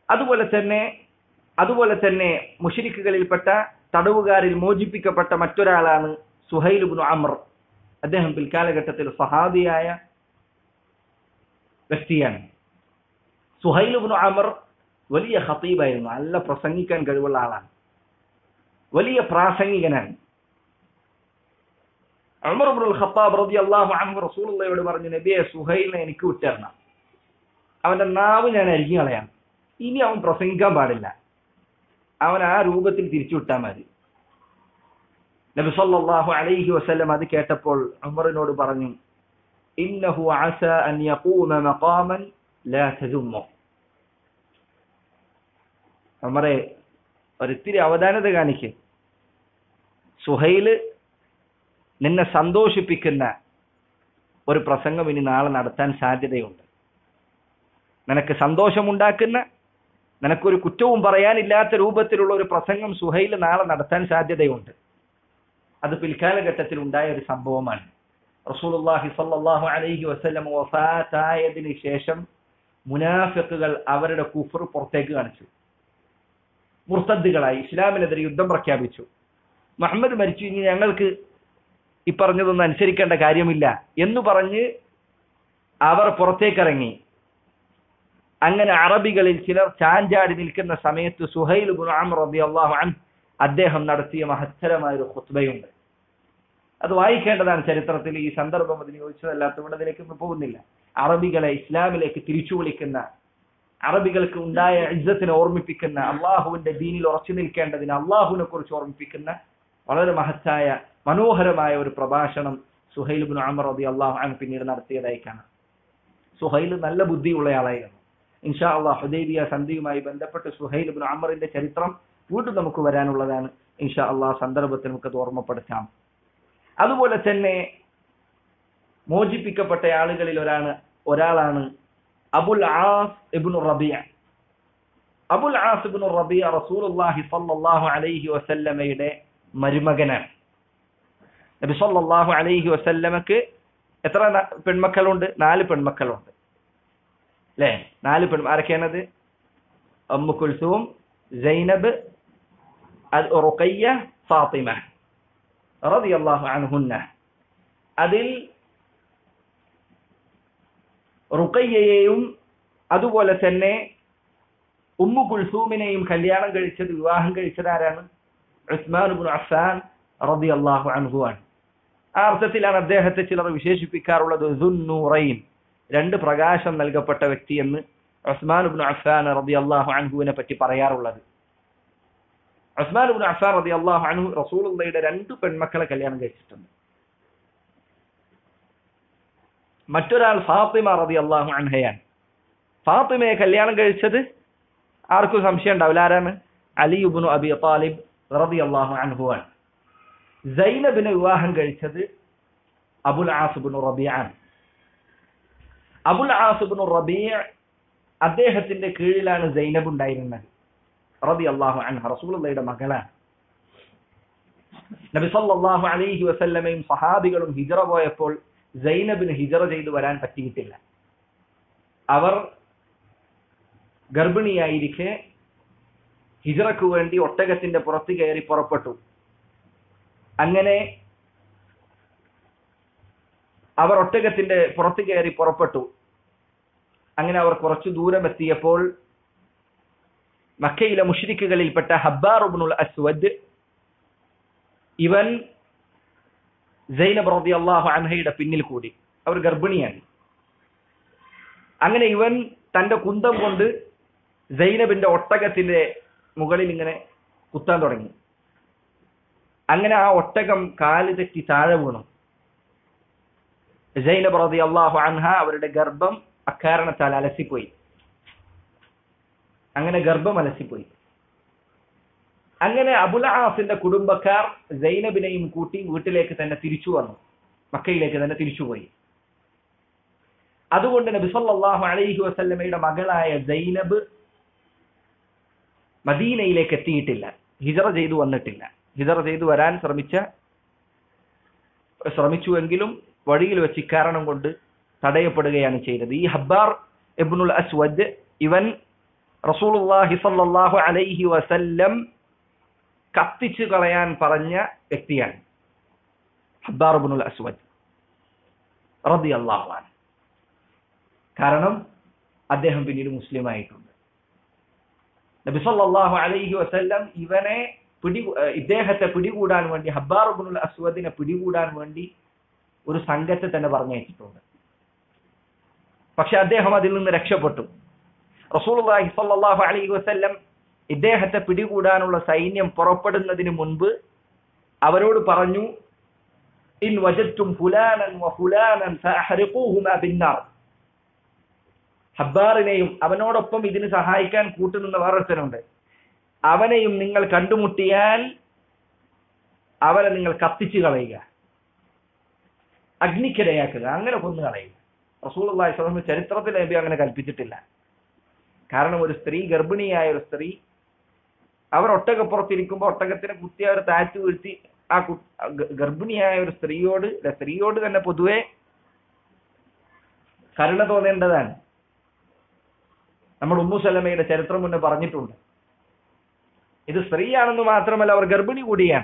അതുപോലെ തന്നെ അതുപോലെ തന്നെ മുഷരിക്കുകളിൽപ്പെട്ട തടവുകാരിൽ മോചിപ്പിക്കപ്പെട്ട മറ്റൊരാളാണ് സുഹൈൽ ബിൻ അമർ അദ്ദേഹം പിൽക്കാലഘട്ടത്തിൽ സഹാബിയായ വ്യക്തിയാണ് സുഹൈൽ ബിൻ അമർ വലിയ ഹത്തീബായിരുന്നു നല്ല പ്രസംഗിക്കാൻ കഴിവുള്ള ആളാണ് വലിയ പ്രാസംഗികനാണ് ഉമർ ഇബ്നുൽ ഖത്താബ് റളിയല്ലാഹു അൻഹു റസൂലുള്ളാഹിയോട് പറഞ്ഞു നബിയെ സുഹൈലിനെ എനിക്ക് വിട്ടരണം അവന്റെ നാവ് ഞാൻ അരിഞ്ഞു കളയാം ഇനി അവൻ പ്രസംഗിക്കാൻ പാടില്ല അവൻ ആ രൂപത്തിൽ തിരിച്ചു വിട്ടാൽ മതി നബി സല്ലല്ലാഹു അലൈഹി വസല്ലം അത് കേട്ടപ്പോൾ ഉമറിനോട് പറഞ്ഞു ഇന്നഹു അസ അൻ യഖൂമ മഖാമൻ ലാ തജുമ്മു ഉമറെ ഒരിത്തിരി അവധാനത കാണിക്ക് സുഹൈല് നിന്നെ സന്തോഷിപ്പിക്കുന്ന ഒരു പ്രസംഗം ഇനി നാളെ നടത്താൻ സാധ്യതയുണ്ട് നിനക്ക് സന്തോഷമുണ്ടാക്കുന്ന നിനക്കൊരു കുറ്റവും പറയാനില്ലാത്ത രൂപത്തിലുള്ള ഒരു പ്രസംഗം സുഹൈൽ നാളെ നടത്താൻ സാധ്യതയുണ്ട് അത് പിൽക്കാലഘട്ടത്തിൽ ഉണ്ടായ ഒരു സംഭവമാണ് റസൂലുള്ളാഹി സ്വല്ലല്ലാഹു അലൈഹി വസല്ലം വഫാത്തായതിനു ശേഷം മുനാഫിക്കുകൾ അവരുടെ കുഫർ പുറത്തേക്ക് കാണിച്ചു മുർത്തദ്ദുകളായി ഇസ്ലാമിനെതിരെ യുദ്ധം പ്രഖ്യാപിച്ചു മുഹമ്മദ് മരിച്ചു ഇനി ഞങ്ങൾക്ക് ഈ പറഞ്ഞതൊന്നും അനുസരിക്കേണ്ട കാര്യമില്ല എന്ന് പറഞ്ഞ് അവർ പുറത്തേക്കിറങ്ങി അങ്ങനെ അറബികളിൽ ചിലർ ചാഞ്ചാടി നിൽക്കുന്ന സമയത്ത് സുഹൈൽ ബിൻ അംർ റളിയല്ലാഹു അൻഹു അദ്ദേഹം നടത്തിയ മഹത്തരമായ ഒരു ഖുത്ബയുണ്ട് അത് വായിക്കേണ്ടതാണ് ചരിത്രത്തിൽ ഈ സന്ദർഭം അതിന് യോജിച്ചതല്ലാത്തതുകൊണ്ട് അതിലേക്ക് പോകുന്നില്ല അറബികളെ ഇസ്ലാമിലേക്ക് തിരിച്ചു വിളിക്കുന്ന അറബികൾക്ക് ഉണ്ടായ ഇജ്ജത്തിനെ ഓർമ്മിപ്പിക്കുന്ന അള്ളാഹുവിന്റെ ദീനിൽ ഉറച്ചു നിൽക്കേണ്ടതിന് അള്ളാഹുവിനെ കുറിച്ച് ഓർമ്മിപ്പിക്കുന്ന വളരെ മഹത്തായ മനോഹരമായ ഒരു പ്രഭാഷണം സുഹൈൽ ബിൻ അമർ റബി അള്ളാഹു അൻ പിന്നീട് നടത്തിയതായി കാണാം സുഹൈൽ നല്ല ബുദ്ധിയുള്ളയാളായിരുന്നു ഇൻഷാ അള്ളാഹ് ഹുദൈബിയ സന്ധിയുമായി ബന്ധപ്പെട്ട് സുഹൈൽ ബിൻ അമറിന്റെ ചരിത്രം വീണ്ടും നമുക്ക് വരാനുള്ളതാണ് ഇൻഷാ അള്ളാഹ് സന്ദർഭത്തിൽ നമുക്കത് ഓർമ്മപ്പെടുത്താം അതുപോലെ തന്നെ മോചിപ്പിക്കപ്പെട്ട ആളുകളിൽ ഒരാണ് ഒരാളാണ് Abul Aas ibn Rabia Abul Aas ibn Rabia റസൂലുള്ളാഹി സ്വല്ലല്ലാഹു അലൈഹി വസല്ലമയുടെ മരുമകനാണ് നബി സല്ലല്ലാഹു അലൈഹി വസല്ലമക്ക് എത്ര ന- പെൺമക്കളുണ്ട് നാല് പെൺമക്കളുണ്ട് അല്ലേ നാല് പെൺ ആരൊക്കെയാണത് അമ്മു കുൽസൂം സൈനബ് അത് റുഖയ്യ ഫാത്തിമ റളിയല്ലാഹു അൻഹുന്ന അതിൽ റുഖയ്യയെയും അതുപോലെ തന്നെ ഉമ്മു കുൽസൂമിനെയും കല്യാണം കഴിച്ചത് വിവാഹം കഴിച്ചത് ആരാണ് ഉസ്മാൻ ഇബ്നു അഫ്ഫാൻ റളിയല്ലാഹു അൻഹു ആണ് ആ അർത്ഥത്തിലാണ് അദ്ദേഹത്തെ ചിലർ വിശേഷിപ്പിക്കാറുള്ളത് ദുന്നൂറൈൻ രണ്ട് പ്രകാശം നൽകപ്പെട്ട വ്യക്തി എന്ന് ഉസ്മാൻ ഇബ്നു അഫ്ഫാൻ റളിയല്ലാഹു അൻഹുവിനെ പറ്റി പറയാറുള്ളത് ഉസ്മാൻ ഇബ്നു അഫ്ഫാൻ റളിയല്ലാഹു അൻഹു റസൂലുള്ളാഹിയുടെ രണ്ട് പെൺമക്കളെ കല്യാണം കഴിച്ചിട്ടുണ്ട് മറ്റൊരാൾ ഫാത്തിമ റളിയല്ലാഹു അൻഹയാണ് ഫാത്തിമയെ കല്യാണം കഴിച്ചത് ആർക്കും സംശയം ഉണ്ടാവില്ല ആരാണ് അലി ഇബ്നു അബി താലിബ് റളിയല്ലാഹു അൻഹു ആണ് സൈനബിനെ വിവാഹം കഴിച്ചത് അബുൽ ആസിബിനു റബിയാണ് അബുൽ ആസിബിനു റബിയ അദ്ദേഹത്തിന്റെ കീഴിലാണ് സൈനബ് ഉണ്ടായിരുന്നത് റബി അള്ളാഹു അൻഹ റസൂലുള്ളയുടെ മകളാണ് നബി സല്ലല്ലാഹു അലൈഹി വസല്ലമയും സഹാബികളും ഹിജറ പോയപ്പോൾ സൈനബിന് ഹിജറ ചെയ്തു വരാൻ പറ്റിയിട്ടില്ല അവർ ഗർഭിണിയായിരിക്കെ ഹിജറക്ക് വേണ്ടി ഒട്ടകത്തിന്റെ പുറത്ത് കയറി പുറപ്പെട്ടു അങ്ങനെ അവർ ഒട്ടകത്തിന്റെ പുറത്ത് കയറി പുറപ്പെട്ടു അങ്ങനെ അവർ കുറച്ചു ദൂരം എത്തിയപ്പോൾ മക്കയിലെ മുഷ്രിക്കുകളിൽപ്പെട്ട ഹബ്ബാർ ഉബ്നുൽ അസ്വദ് ഇവൻ സൈനബ് റളിയല്ലാഹു അൻഹയുടെ പിന്നിൽ കൂടി അവർ ഗർഭിണിയാണ് അങ്ങനെ ഇവൻ തന്റെ കുന്തം കൊണ്ട് സൈനബിന്റെ ഒട്ടകത്തിന്റെ മുകളിൽ ഇങ്ങനെ കുത്താൻ തുടങ്ങി അങ്ങനെ ആ ഒട്ടകം കാല് തെറ്റി താഴെ വീണു സൈനബ് റളിയല്ലാഹു അൻഹ അവരുടെ ഗർഭം അക്കാരണത്താൽ അലസിപ്പോയി അങ്ങനെ ഗർഭം അലസിപ്പോയി അങ്ങനെ അബുൽ ആസിന്റെ കുടുംബക്കാർ സൈനബിനെയും കൂട്ടി വീട്ടിലേക്ക് തന്നെ തിരിച്ചു വന്നു മക്കയിലേക്ക് തന്നെ തിരിച്ചുപോയി അതുകൊണ്ട് നബി സല്ലല്ലാഹു അലൈഹി വസല്ലമയുടെ മകളായ സൈനബ് മദീനയിലേക്ക് എത്തിയിട്ടില്ല ഹിജറ ചെയ്തു വന്നിട്ടില്ല ഹിജറ ചെയ്തു വരാൻ ശ്രമിച്ച ശ്രമിച്ചുവെങ്കിലും വഴിയിൽ വെച്ച് ഇക്കാരണം കൊണ്ട് തടയപ്പെടുകയാണ് ചെയ്തത് ഈ ഹബ്ബാർ ഇബ്നുൽ അസ്വദ് ഇവൻ റസൂലുള്ളാഹി സല്ലല്ലാഹു അലൈഹി വസല്ലം കത്തിച്ചു കളയാൻ പറഞ്ഞ വ്യക്തിയാണ് ഹബ്ബാർ ഇബ്നുൽ അസ്വദ് റളിയല്ലാഹു അൻഹു കാരണം അദ്ദേഹം പിന്നീട് മുസ്ലിം ആയിട്ടുണ്ട് നബി സല്ലല്ലാഹു അലൈഹി വസല്ലം ഇവനെ പിടി ഏഹ് ഇദ്ദേഹത്തെ പിടികൂടാൻ വേണ്ടി ഹബ്ബാർ ഇബ്നുൽ അസ്വദിനെ പിടികൂടാൻ വേണ്ടി ഒരു സംഘത്തെ തന്നെ പറഞ്ഞയച്ചിട്ടുണ്ട് പക്ഷെ അദ്ദേഹം അതിൽ നിന്ന് രക്ഷപ്പെട്ടു റസൂലുള്ളാഹി സ്വല്ലല്ലാഹു അലൈഹി വസല്ലം ഇദ്ദേഹത്തെ പിടികൂടാനുള്ള സൈന്യം പുറപ്പെടുന്നതിന് മുൻപ് അവരോട് പറഞ്ഞു ഇൻ വജദ്തും ഫുലാനൻ വ ഫുലാനൻ ഫഅഹ്രിഖൂഹുമാ ബിന്നാർ ഹബ്ബാറിനെയും അവനോടൊപ്പം ഇതിന് സഹായിക്കാൻ കൂട്ടുനിന്ന വേറൊരുത്തനുണ്ട് അവനെയും നിങ്ങൾ കണ്ടുമുട്ടിയാൽ അവരെ നിങ്ങൾ കത്തിച്ചു കളയുക അഗ്നിക്കിരയാക്കുക അങ്ങനെ കൊന്നു കളയുക റസൂലുള്ളാഹി സ്വല്ലല്ലാഹു അലൈഹി വസല്ലം ചരിത്രത്തിൽ നബി അങ്ങനെ കൽപ്പിച്ചിട്ടില്ല കാരണം ഒരു സ്ത്രീ ഗർഭിണിയായ ഒരു സ്ത്രീ അവർ ഒട്ടകപ്പുറത്തിരിക്കുമ്പോൾ ഒട്ടകത്തിനെ കുത്തി അവർ താഴ്ത്തി വീഴ്ത്തി ആ കു- ആ ഗ- ഗർഭിണിയായ ഒരു സ്ത്രീയോട് അല്ല, സ്ത്രീയോട് തന്നെ പൊതുവെ കരുണ തോന്നേണ്ടതാണ് നമ്മൾ ഉമ്മു സലമയുടെ ചരിത്രം മുന്നേ പറഞ്ഞിട്ടുണ്ട് ഇത് സ്ത്രീയാണെന്ന് മാത്രമല്ല അവർ ഗർഭിണി കൂടിയാണ്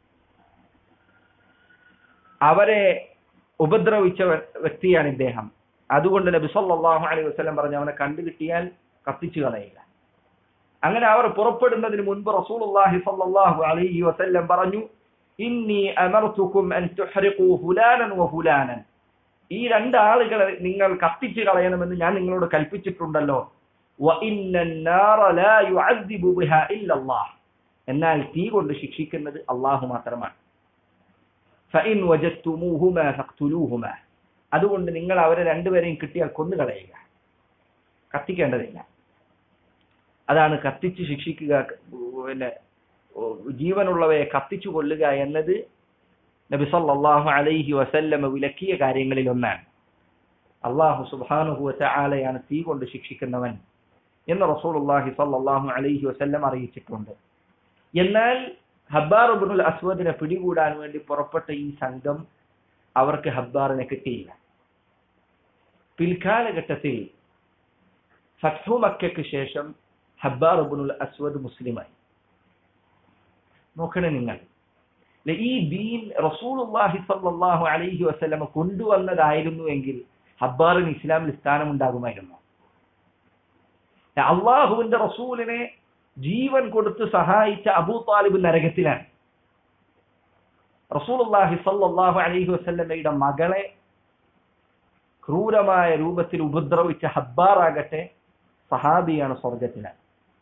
അവരെ ഉപദ്രവിച്ച വ്യ- വ്യക്തിയാണ് ഇദ്ദേഹം അതുകൊണ്ട് നബി സല്ലല്ലാഹു അലൈഹി വസല്ലം പറഞ്ഞു അവനെ കണ്ടു കിട്ടിയാൽ കത്തിച്ചു കളയുക അങ്ങനെ അവർ പുറപ്പെടുന്നതിന് മുൻപ് റസൂലുള്ളാഹി സ്വല്ലല്ലാഹു അലൈഹി വസല്ലം പറഞ്ഞു ഇന്നി അമർതുക്കും അൻ തുഹ്രിഖു ഫുലാനൻ വ ഫുലാനൻ ഈ രണ്ട് ആളുകളെ നിങ്ങൾ കത്തിച്ചു കളയണമെന്ന് ഞാൻ നിങ്ങളോട് കൽപ്പിച്ചിട്ടുണ്ടല്ലോ വ ഇന്നൻ നാറ ലാ യുഅദ്ദിബു ബിഹാ ഇല്ലല്ലാഹ് എന്നാൽ തീ കൊണ്ട് ശിക്ഷിക്കുന്നത് അള്ളാഹു മാത്രമാണ് ഫഇൻ വജദ്തുമൂഹുമാ ഫഖ്തുലൂഹുമാ അതുകൊണ്ട് നിങ്ങൾ അവരെ രണ്ടുപേരെയും കിട്ടിയാൽ കൊന്നുകളയുക കത്തിക്കേണ്ടതില്ല അതാണ് കത്തിച്ച് ശിക്ഷിക്കുക പിന്നെ ഓ, ജീവനുള്ളവയെ കത്തിച്ചു കൊല്ലുക എന്നത് നബി സല്ലല്ലാഹു അലൈഹി വസല്ലമ വിലക്കിയ കാര്യങ്ങളിൽ ഒന്നാണ് അള്ളാഹു സുബ്ഹാനഹു വതആലയാണ് തീ കൊണ്ട് ശിക്ഷിക്കുന്നവൻ എന്ന് റസൂലുള്ളാഹി സല്ലല്ലാഹു അലൈഹി വസല്ലം അറിയിച്ചിട്ടുണ്ട് എന്നാൽ ഹബ്ബാർ ഇബ്നുൽ അസ്വദിനെ പിടികൂടാൻ വേണ്ടി പുറപ്പെട്ട ഈ സംഘം അവർക്ക് ഹബ്ബാറിനെ കിട്ടിയില്ല പിൽക്കാലഘട്ടത്തിൽ ഫത്ഹു മക്കയ്ക്ക് ശേഷം ഹബ്ബാർ ഇബ്നുൽ അസ്വദ് മുസ്ലിമായി നോക്കണേ നിങ്ങൾ ലെ ഈ ദീൻ റസൂലുള്ളാഹി സ്വല്ലല്ലാഹു അലൈഹി വസല്ലമ കൊണ്ടുവന്നതായിരുന്നു എങ്കിൽ ഹബ്ബാറിന് ഇസ്ലാമിൽ സ്ഥാനമുണ്ടാകുമായിരുന്നു അള്ളാഹുവിന്റെ റസൂലിനെ ജീവൻ കൊടുത്ത് സഹായിച്ച അബൂ താലിബ് നരകത്തിലാണ് റസൂലുള്ളാഹി സ്വല്ലല്ലാഹു അലൈഹി വസല്ലമയുടെ മകളെ ക്രൂരമായ രൂപത്തിൽ ഉപദ്രവിച്ച ഹബ്ബാർ ആകട്ടെ സഹാബിയാണ് സ്വർഗത്തിലാണ്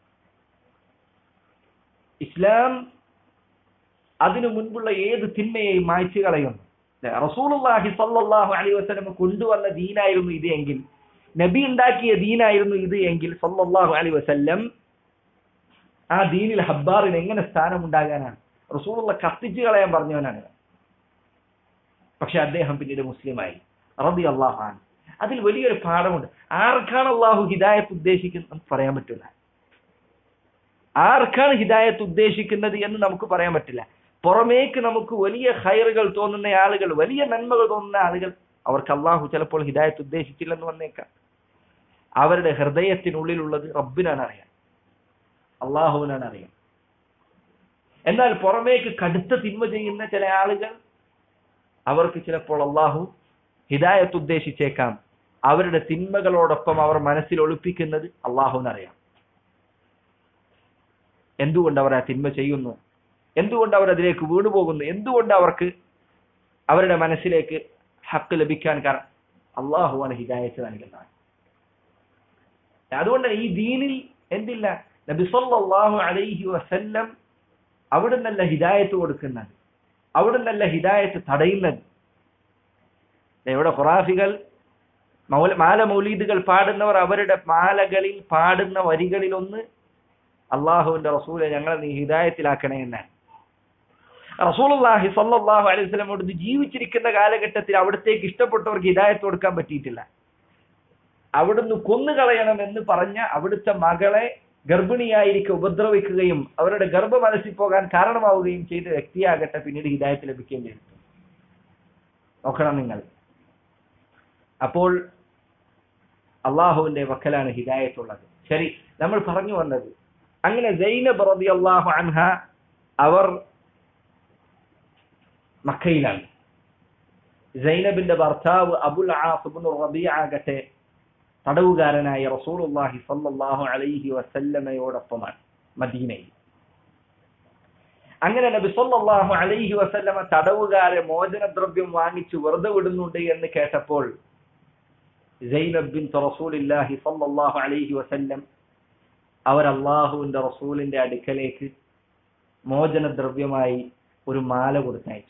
ഇസ്ലാം അതിനു മുൻപുള്ള ഏത് തിന്മയെയും മായ്ച്ചു കളയുന്നു ല്ലേ? റസൂലുള്ളാഹി സ്വല്ലല്ലാഹു അലൈഹി വസല്ലം കൊണ്ടുവന്ന ദീനായിരുന്നു ഇത് എങ്കിൽ നബി ഉണ്ടാക്കിയ ദീനായിരുന്നു ഇത് എങ്കിൽ സല്ലല്ലാഹു അലൈഹി വസല്ലം ആ ദീനിൽ ഹബ്ബാറിന് എങ്ങനെ സ്ഥാനം ഉണ്ടാകാനാണ് റസൂലുള്ള കത്തിച്ചു കളയാൻ പറഞ്ഞവനാണ് പക്ഷെ അദ്ദേഹം പിന്നീട് മുസ്ലിമായി റബി അള്ളാഹാൻ അതിൽ വലിയൊരു പാഠമുണ്ട് ആർക്കാണ് അള്ളാഹു ഹിദായത്ത് ഉദ്ദേശിക്കുന്നത് നമുക്ക് പറയാൻ പറ്റില്ല ആർക്കാണ് ഹിദായത്ത് ഉദ്ദേശിക്കുന്നത് എന്ന് നമുക്ക് പറയാൻ പറ്റില്ല പുറമേക്ക് നമുക്ക് വലിയ ഹൈറുകൾ തോന്നുന്ന ആളുകൾ വലിയ നന്മകൾ തോന്നുന്ന ആളുകൾ അവർക്ക് അള്ളാഹു ചിലപ്പോൾ ഹിദായത്ത് ഉദ്ദേശിച്ചില്ലെന്ന് വന്നേക്കാം അവരുടെ ഹൃദയത്തിനുള്ളിലുള്ളത് റബ്ബിനാണ് അറിയാം അള്ളാഹുവിനാണ് അറിയാം എന്നാൽ പുറമേക്ക് കടുത്ത തിന്മ ചെയ്യുന്ന ചില ആളുകൾ അവർക്ക് ചിലപ്പോൾ അള്ളാഹു ഹിദായത്ത് ഉദ്ദേശിച്ചേക്കാം അവരുടെ തിന്മകളോടൊപ്പം അവർ മനസ്സിൽ ഒളിപ്പിക്കുന്നത് അള്ളാഹുവിനറിയാം എന്തുകൊണ്ട് അവർ ആ തിന്മ ചെയ്യുന്നു എന്തുകൊണ്ട് അവർ അതിലേക്ക് വീണുപോകുന്നു എന്തുകൊണ്ട് അവർക്ക് അവരുടെ മനസ്സിലേക്ക് ഹക്ക് ലഭിക്കാൻ കാരണം അള്ളാഹുവാണ് ഹിദായത്ത് നൽകുന്നത് അതുകൊണ്ട് ഈ ദീനിൽ എന്തില്ല നബി സല്ലല്ലാഹു അലൈഹി വസല്ലം അവിടെ നല്ല ഹിദായത്ത് കൊടുക്കുന്നത് അവിടെ നല്ല ഹിദായത്ത് തടയുന്നത് ഇവിടെ ഖുറാഫികൾ മൗല മാല മൗലീദുകൾ പാടുന്നവർ അവരുടെ മാലകളിൽ പാടുന്ന വരികളിലൊന്ന് അള്ളാഹുവിന്റെ റസൂലെ ഞങ്ങളെ നീ ഹിദായത്തിലാക്കണേ എന്നാണ് റസൂലുള്ളാഹി സ്വല്ലല്ലാഹു അലൈഹി വസല്ലം അവിടുന്ന് ജീവിച്ചിരിക്കുന്ന കാലഘട്ടത്തിൽ അവിടത്തേക്ക് ഇഷ്ടപ്പെട്ടവർക്ക് ഹിദായത്ത് കൊടുക്കാൻ പറ്റിയിട്ടില്ല അവിടുന്ന് കൊന്നുകളയണം എന്ന് പറഞ്ഞ അവിടുത്തെ മകളെ ഗർഭിണിയായിരിക്കെ ഉപദ്രവിക്കുകയും അവരുടെ ഗർഭം മനസ്സിൽ പോകാൻ കാരണമാവുകയും ചെയ്ത വ്യക്തിയാകട്ടെ പിന്നീട് ഹിദായത്ത് ലഭിക്കുകയും ചെയ്തു നോക്കണം നിങ്ങൾ അപ്പോൾ അള്ളാഹുവിന്റെ വക്കലാണ് ഹിദായത്തുള്ളത് ശരി നമ്മൾ പറഞ്ഞു വന്നത് അങ്ങനെ സൈനബ് റളിയല്ലാഹു അൻഹ അവർ മക്കയിലാണ് സൈനബിന്റെ ഭർത്താവ് അബുൽ ആസ് ഇബ്നു റബീഅ ആകട്ടെ തടവുകാരനായ റസൂലുള്ളാഹി സ്വല്ലല്ലാഹു അലൈഹി വസല്ലമയോടൊപ്പമാണ് മദീനയിൽ അങ്ങനെ നബി സല്ലല്ലാഹു അലൈഹി വസല്ലമ തടവുകാരെ മോചനദ്രവ്യം വാങ്ങിച്ചു വെറുതെ വിടുന്നുണ്ട് എന്ന് കേട്ടപ്പോൾ സൈനബ് ബിൻ റസൂലില്ലാഹി സല്ലല്ലാഹു അലൈഹി വസല്ലം അവർ അള്ളാഹുവിന്റെ റസൂലിന്റെ അടുക്കലേക്ക് മോചനദ്രവ്യമായി ഒരു മാല കൊടുത്തയച്ചു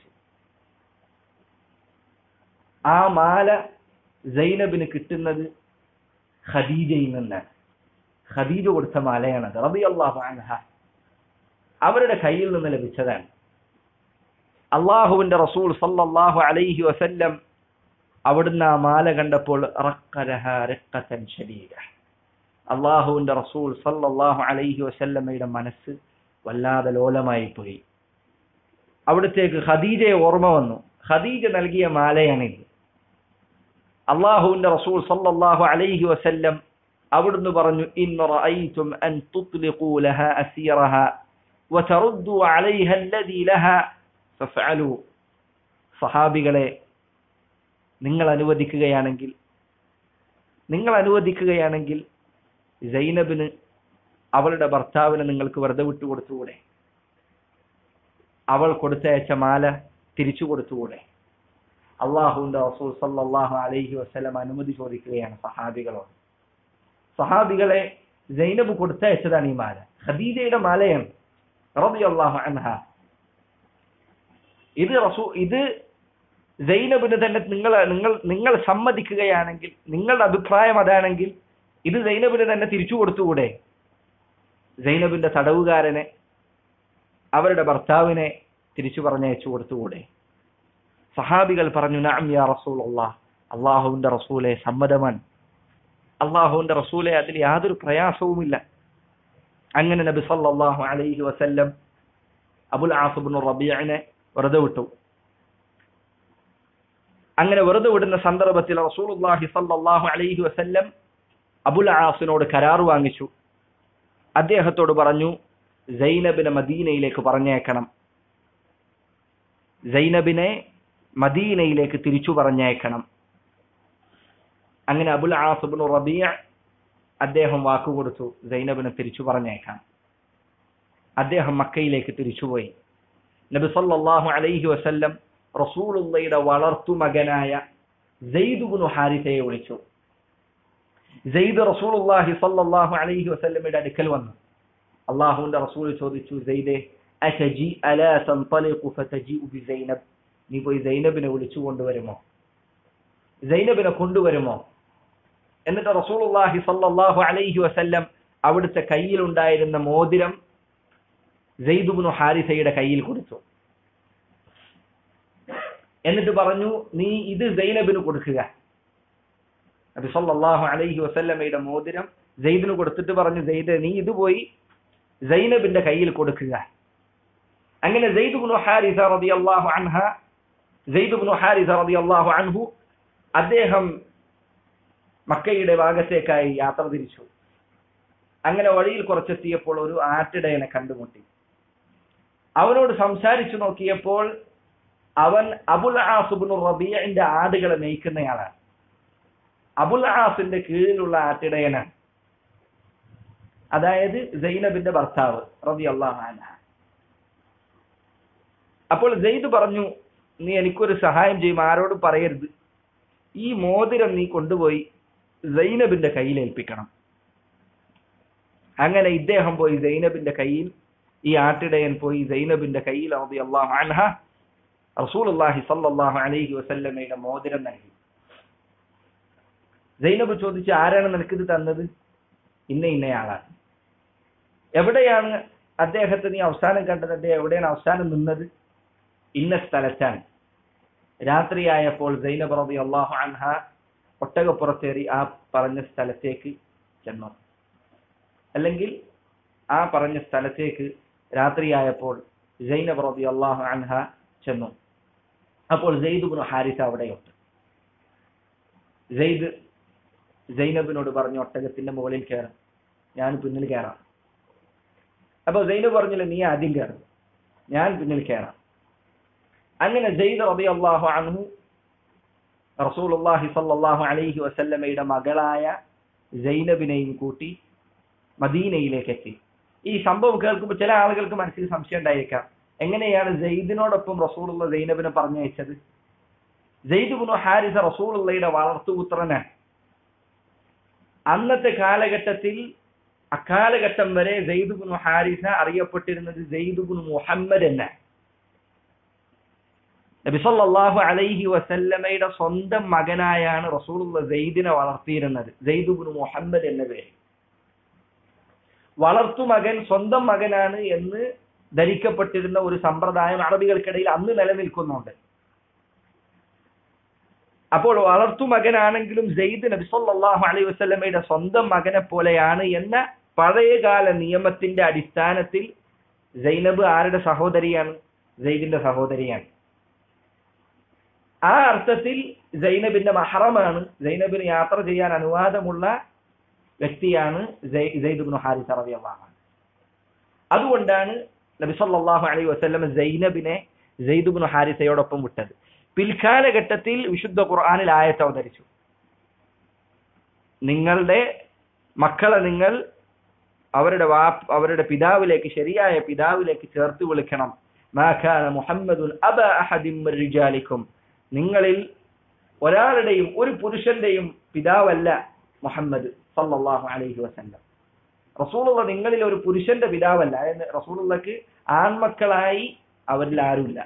ആ മാല സൈനബിന് കിട്ടുന്നത് ഖദീജയിൽ നിന്നാണ് ഖദീജ കൊടുത്ത മാലയാണത് റളിയല്ലാഹു അൻഹ അവരുടെ കയ്യിൽ നിന്ന് ലഭിച്ചതാണ് അള്ളാഹുവിന്റെ റസൂൽ സല്ലല്ലാഹു അലൈഹി വസല്ലം അവിടുന്ന് ആ മാല കണ്ടപ്പോൾ റഖലഹ റഖത്തൻ ശദീദ അള്ളാഹുവിന്റെ റസൂൽ സല്ലല്ലാഹു അലൈഹി വസല്ലമയുടെ മനസ്സ് വല്ലാതെ ലോലമായി പോയി അവിടത്തേക്ക് ഖദീജയെ ഓർമ്മ വന്നു ഖദീജ നൽകിയ മാലയാണിത് അള്ളാഹുവിന്റെ റസൂൽ സല്ലല്ലാഹു അലൈഹി വസല്ലം അവിടുന്ന് പറഞ്ഞു ഇൻ റഅയ്തും അൻ തുത്ലിഖൂ ലഹ അസീറഹ وتردوا عليها الذي لها فافعلوا സഹാബികളെ നിങ്ങൾ അനുവദിക്കുകയാണെങ്കിൽ നിങ്ങൾ അനുവദിക്കുകയാണെങ്കിൽ സൈനബിന് അവളുടെ ഭർത്താവിനെ നിങ്ങൾക്ക് വെറുതെ വിട്ടുകൊടുത്തുകൂടെ അവൾ കൊടുത്തയച്ച മാല തിരിച്ചു കൊടുത്തുകൂടെ അള്ളാഹുവിന്റെ റസൂൽ സല്ലല്ലാഹു അലൈഹി വസല്ലം അനുമതി ചോദിക്കുകയാണ് സഹാബികളോട് സഹാബികളെ സൈനബ് കൊടുത്തയച്ചതാണ് ഈ മാല ഖദീജയുടെ മാലയാണ് റളിയല്ലാഹു അൻഹ ഇത് റസൂ ഇത് സൈനബിന് തന്നെ നിങ്ങൾ നിങ്ങൾ നിങ്ങൾ സമ്മതിക്കുകയാണെങ്കിൽ നിങ്ങളുടെ അഭിപ്രായം അതാണെങ്കിൽ ഇത് സൈനബിന് തന്നെ തിരിച്ചു കൊടുത്തുകൂടെ സൈനബിന്റെ തടവുകാരനെ അവരുടെ ഭർത്താവിനെ തിരിച്ചു പറഞ്ഞയച്ചു കൊടുത്തുകൂടെ സഹാബികൾ പറഞ്ഞു നാം യാ റസൂൽ അള്ളാഹ് അള്ളാഹുവിന്റെ റസൂലെ സമ്മതമാണ് അള്ളാഹുവിന്റെ റസൂലെ അതിൽ യാതൊരു പ്രയാസവുമില്ല അങ്ങനെ നബി സല്ലല്ലാഹു അലൈഹി വസല്ലം അബുൽ ആസിബിൻ റബീഅനെ വെറുതെ വിട്ടു അങ്ങനെ വെറുതെ വിടുന്ന സന്ദർഭത്തിൽ റസൂലുള്ളാഹി സല്ലല്ലാഹു അലൈഹി വസല്ലം അബുൽ ആസിനോട് കരാർ വാങ്ങിച്ചു അദ്ദേഹത്തോട് പറഞ്ഞു സൈനബിനെ മദീനയിലേക്ക് പറഞ്ഞേക്കണം സൈനബിനെ മദീനയിലേക്ക് തിരിച്ചു പറഞ്ഞേക്കണം അങ്ങനെ അബുൽ ആസിബിൻ റബീഅ അദ്ദേഹം വാക്കുകൊടുത്തു സൈനബിനെ തിരിച്ചു പറഞ്ഞേക്കാം അദ്ദേഹം മക്കയിലേക്ക് തിരിച്ചുപോയി നബി സല്ലല്ലാഹു അലൈഹി വസല്ലം റസൂലുള്ളയുടെ വളർത്തു മകനായ സെയ്ദുബിനു ഹാരിസയെ വിളിച്ചു സെയ്ദ് റസൂലുള്ളാഹി സല്ലല്ലാഹു അലൈഹി വസല്ലമയുടെ അടുക്കൽ വന്നു അള്ളാഹുവിന്റെ റസൂൽ ചോദിച്ചു സെയ്ദെ അശജി അലാ തൻതലിഖു ഫതജിഉ ബിസൈനബ് നീ പോയി സൈനബിനെ വിളിച്ചു കൊണ്ടുവരുമോ സൈനബിനെ കൊണ്ടുവരുമോ എന്നിട്ട് റസൂലുള്ളാഹി സല്ലല്ലാഹു അലൈഹി വസല്ലം അവിടുത്തെ കയ്യിലുണ്ടായിരുന്ന മോതിരം സെയ്ദുബിനു ഹാരിസയുടെ കയ്യിൽ കൊടുത്തു എന്നിട്ട് പറഞ്ഞു നീ ഇത് സൈനബിന് കൊടുക്കുക നബി സല്ലല്ലാഹു അലൈഹി വസല്ലമയുടെ മോതിരം സെയ്ദിന് കൊടുത്തിട്ട് പറഞ്ഞു സെയ്ദ് നീ ഇത് പോയി സൈനബിന്റെ കയ്യിൽ കൊടുക്കുക അങ്ങനെ സെയ്ദുബിനു ഹാരിസ റളിയല്ലാഹു അൻഹ സെയ്ദുബിനു ഹാരിസ റളിയല്ലാഹു അൻഹു അദ്ദേഹം മക്കയുടെ ഭാഗത്തേക്കായി യാത്ര തിരിച്ചു അങ്ങനെ വഴിയിൽ കുറച്ചെത്തിയപ്പോൾ ഒരു ആട്ടിടയനെ കണ്ടുമുട്ടി അവനോട് സംസാരിച്ചു നോക്കിയപ്പോൾ അവൻ അബുൽ ആസുബിൻ റബിയന്റെ ആടുകളെ മേയ്ക്കുന്നയാളാണ് അബുൽ ആസിന്റെ കീഴിലുള്ള ആട്ടിടയനാണ് അതായത് സൈനബിന്റെ ഭർത്താവ് റബി അള്ളാഹാന അപ്പോൾ സെയ്ദ് പറഞ്ഞു നീ എനിക്കൊരു സഹായം ചെയ്യും ആരോടും പറയരുത് ഈ മോതിരം നീ കൊണ്ടുപോയി സൈനബിന്റെ കയ്യിൽ ഏൽപ്പിക്കണം അങ്ങനെ ഇദ്ദേഹം പോയി സൈനബിന്റെ കയ്യിൽ ഈ ആട്ടിടയൻ പോയി സൈനബിന്റെ കയ്യിൽ റബി അള്ളാഹു അൻഹ റസൂലുള്ളാഹി സല്ലല്ലാഹു അലൈഹി വസല്ലമയുടെ മോതിരം നൽകി സൈനബ് ചോദിച്ചു ആരാണ് നിനക്കിത് തന്നത് ഇന്ന ഇന്നയാളാണ് എവിടെയാണ് അദ്ദേഹത്തെ നീ അവസാനം കണ്ടത് അദ്ദേഹം എവിടെയാണ് അവസാനം നിന്നത് ഇന്ന സ്ഥലത്താണ് രാത്രിയായപ്പോൾ സൈനബ് റബി അള്ളാഹു അൻഹ ഒട്ടകപ്പുറത്തേറി ആ പറഞ്ഞ സ്ഥലത്തേക്ക് ചെന്നു അല്ലെങ്കിൽ ആ പറഞ്ഞ സ്ഥലത്തേക്ക് രാത്രിയായപ്പോൾ സൈനബ് റബി അള്ളാഹു അൻഹ ചെന്നു അപ്പോൾ സെയ്ദുബിന് ഹാരിസ അവിടെയുണ്ട് സെയ്ദ് സൈനബിനോട് പറഞ്ഞു ഒട്ടകത്തിന്റെ മുകളിൽ കയറും ഞാൻ പിന്നിൽ കയറാം അപ്പൊ സൈനബ് പറഞ്ഞില്ല നീ ആദ്യം കയറും ഞാൻ പിന്നിൽ കയറാം അങ്ങനെ ജയ്ദ് റബി അള്ളാഹു അൻഹു റസൂലുള്ളാഹി സല്ലല്ലാഹു അലൈഹി വസല്ലമയുടെ മകളായ സൈനബിനെയും കൂട്ടി മദീനയിലേക്ക് എത്തി ഈ സംഭവം കേൾക്കുമ്പോൾ ചില ആളുകൾക്ക് മനസ്സിൽ സംശയം ഉണ്ടായേക്കാം എങ്ങനെയാണ് ജെയ്ദിനോടൊപ്പം റസൂലുള്ള സൈനബിനെ പറഞ്ഞയച്ചത് ജെയ്ദുബിനു ഹാരിസ റസൂലുള്ളയുടെ വളർത്തുപുത്രനാണ് അന്നത്തെ കാലഘട്ടത്തിൽ അക്കാലഘട്ടം വരെ ജെയ്ദുബിനു ഹാരിസ അറിയപ്പെട്ടിരുന്നത് ജെയ്ദുബിനു മുഹമ്മദ് എന്നാണ് നബി സല്ലല്ലാഹു അലൈഹി വസല്ലമയുടെ സ്വന്തം മകനായാണ് റസൂലുള്ള സെയ്ദിനെ വളർത്തിയിരുന്നത് സെയ്ദുബിന് മുഹമ്മദ് എന്ന പേര് വളർത്തു മകൻ സ്വന്തം മകനാണ് എന്ന് ധരിക്കപ്പെട്ടിരുന്ന ഒരു സമ്പ്രദായം അറബികൾക്കിടയിൽ അന്ന് നിലനിൽക്കുന്നുണ്ട് അപ്പോൾ വളർത്തു മകനാണെങ്കിലും സെയ്ദ് നബി സല്ലല്ലാഹു അലൈഹി വസല്ലമയുടെ സ്വന്തം മകനെ പോലെയാണ് എന്ന പഴയകാല നിയമത്തിന്റെ അടിസ്ഥാനത്തിൽ സൈനബ് ആരുടെ സഹോദരിയാണ് സെയ്ദിന്റെ സഹോദരിയാണ് ആ അർത്ഥത്തിൽ സൈനബിന്റെ മഹറമാണ് സൈനബിന് യാത്ര ചെയ്യാൻ അനുവാദമുള്ള വ്യക്തിയാണ് സൈദുബിന് ഹാരിസ് റളിയല്ലാഹു അൻഹു അതുകൊണ്ടാണ് നബി സല്ലല്ലാഹു അലൈഹി വസല്ലം സൈനബിനെ സൈദുബിന് ഹാരിസയോടൊപ്പം വിട്ടത് പിൽക്കാലഘട്ടത്തിൽ വിശുദ്ധ ഖുർആനിൽ ആയത്ത് അവതരിച്ചു നിങ്ങളുടെ മക്കളെ നിങ്ങൾ അവരുടെ വാ അവരുടെ പിതാവിലേക്ക് ശരിയായ പിതാവിലേക്ക് ചേർത്ത് വിളിക്കണം മാഖാന മുഹമ്മദുൻ അബ അഹദിം റിജാലിക്കും നിങ്ങളിൽ ഒരാളുടെയും ഒരു പുരുഷന്റെയും പിതാവല്ല മുഹമ്മദ് സല്ലല്ലാഹു അലൈഹി വസല്ലം റസൂലുള്ള നിങ്ങളിൽ ഒരു പുരുഷന്റെ പിതാവല്ല അതായത് റസൂലുള്ളക്ക് ആൺമക്കളായി അവരിൽ ആരുമില്ല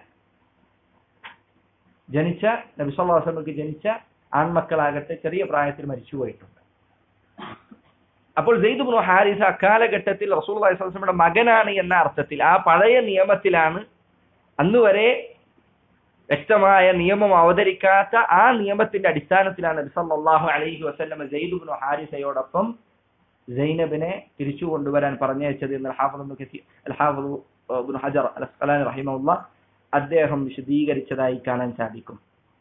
ജനിച്ച നബി സല്ലല്ലാഹു അലൈഹി വസല്ലമക്ക് ജനിച്ച ആൺമക്കളാകട്ടെ ചെറിയ പ്രായത്തിൽ മരിച്ചുപോയിട്ടുണ്ട് അപ്പോൾ സെയ്ദ് ബിൻ ഹാരിസ് അക്കാലഘട്ടത്തിൽ റസൂൽ അലൈഹിയുടെ മകനാണ് എന്ന അർത്ഥത്തിൽ ആ പഴയ നിയമത്തിലാണ് അന്ന് വരെ വ്യക്തമായ നിയമം അവതരിക്കാത്ത ആ നിയമത്തിന്റെ അടിസ്ഥാനത്തിലാണ് നബി സല്ലല്ലാഹു അലൈഹി വസല്ലം സെയ്ദ് ബിൻ ഹാരിസയോടൊപ്പം സൈനബിനെ തിരിച്ചു കൊണ്ടുവരാൻ പറഞ്ഞയച്ചത് എന്ന് ഹാഫിദ് ഇബ്നു ഹജർ അൽ അസ്ഖലാനി റഹിമഹുല്ല അദ്ദേഹം വിശദീകരിച്ചതായി കാണാൻ സാധിക്കും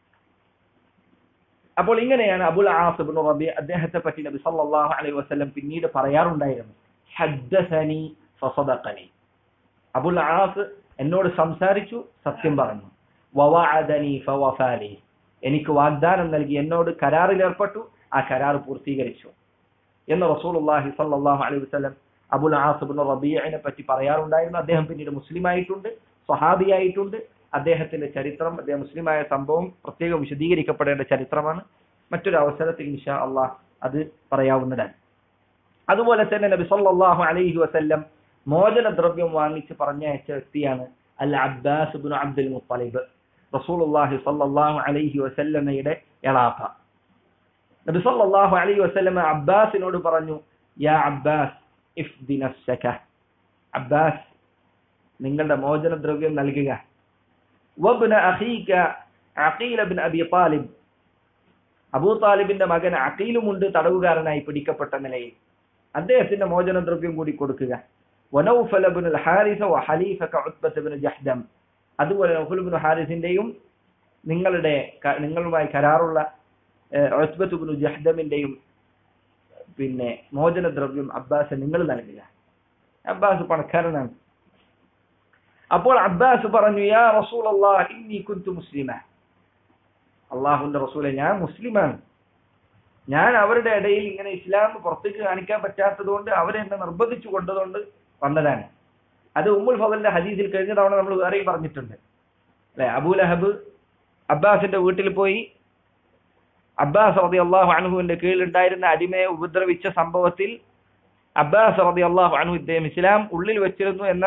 അപ്പോൾ ഇങ്ങനെയാണ് അബുൽ ആസ് ഇബ്നു റബി അദ്ദേഹത്തെ പറ്റി നബി സല്ലല്ലാഹു അലൈഹി വസല്ലം പിന്നീട് പറയാറുണ്ടായിരുന്നു ഹദ്ദസനി ഫസദഖനി അബുൽ ആസ് എന്നോട് സംസാരിച്ചു സത്യം പറഞ്ഞു വവഅദനി ഫവഫാലി എനിക്ക് വാഗ്ദാനം നൽകി എന്നോട് കരാറിൽ ഏർപ്പെട്ടു ആ കരാർ പൂർത്തീകരിച്ചു എന്ന് റസൂലുള്ളാഹി സല്ലല്ലാഹു അലൈഹി വസല്ലം അബുൽ ആസ് ഇബ്നു റബീഇനെ പറ്റി പറയാറുണ്ടായിരുന്നു അദ്ദേഹം പിന്നീട് മുസ്ലിം ആയിട്ടുണ്ട് സ്വഹാബിയായിട്ടുണ്ട് അദ്ദേഹത്തിന്റെ ചരിത്രം അദ്ദേഹം മുസ്ലിമായ സംഭവം പ്രത്യേകം വിശദീകരിക്കപ്പെടേണ്ട ചരിത്രമാണ് മറ്റൊരു അവസരത്തിൽ ഇൻഷാ അള്ളാഹ് അത് പറയാവുന്നതാണ് അതുപോലെ തന്നെ നബി സല്ലല്ലാഹു അലൈഹി വസല്ലം മോചന ദ്രവ്യം വാങ്ങിച്ച് പറഞ്ഞയച്ച വ്യക്തിയാണ് al Abbas ibn Abdul Muttalib റസൂലുള്ളാഹി സല്ലല്ലാഹു അലൈഹി വസല്ലമയുടെ എളാപ്പ നബി സല്ലല്ലാഹു അലൈഹി വസല്ലമ അബ്ബാസിനോട് പറഞ്ഞു യാ അബ്ബാസ് ഇഫ്ദി നഫ്സക അബ്ബാസ് നിങ്ങളുടെ മോചന ദ്രവ്യം നൽകുക വബ്ന അഖീക Aqeel bin Abi Talib Abu താലിബിന്റെ മകൻ അഖീലുമുണ്ട് തടവുകാരനായി പിടിക്കപ്പെട്ട നിലയിൽ അദ്ദേഹത്തിന്റെ മോചന ദ്രവ്യം കൂടി കൊടുക്കുക വനൗഫൽ ബിൻ അൽ ഹാരിസ വ ഹലീഫക ഉത്ബത്ത് ബിൻ ജഹ്ദം അതുപോലെ നൗഫൽ ബിൻ ഹാരിസിന്റെയും നിങ്ങളുടെ നിങ്ങളുമായി കരാറുള്ള ഉത്ബത്ത് ബിൻ ജഹ്ദമിന്റെയും പിന്നെ മോചന ദ്രവ്യം അബ്ബാസ് നിങ്ങൾ നൽകുക അബ്ബാസ് പണക്കാരനാണ് അപ്പോൾ അബ്ബാസ് പറഞ്ഞു യാ റസൂൽ ഇന്നി കുന്തു മുസ്ലിമ അള്ളാഹുന്റെ റസൂലെ ഞാൻ മുസ്ലിമാണ് ഞാൻ അവരുടെ ഇടയിൽ ഇങ്ങനെ ഇസ്ലാം പുറത്തേക്ക് കാണിക്കാൻ പറ്റാത്തത് കൊണ്ട് അവരെന്നെ നിർബന്ധിച്ചു കൊണ്ടതുകൊണ്ട് വന്നതാണ് അത് ഉമ്മുൽ ഫവലിന്റെ ഹദീസിൽ കഴിഞ്ഞ തവണ നമ്മൾ വേറെയും പറഞ്ഞിട്ടുണ്ട് അല്ലെ അബൂലഹബ് അബ്ബാസിന്റെ വീട്ടിൽ പോയി അബ്ബാസ് റതി അള്ളാഹു അനുഹുവിന്റെ കീഴിലുണ്ടായിരുന്ന അടിമയെ ഉപദ്രവിച്ച സംഭവത്തിൽ അബ്ബാസ് റതി അള്ളാഹു അനു ഇദ്ദേഹം ഇസ്ലാം ഉള്ളിൽ വെച്ചിരുന്നു എന്ന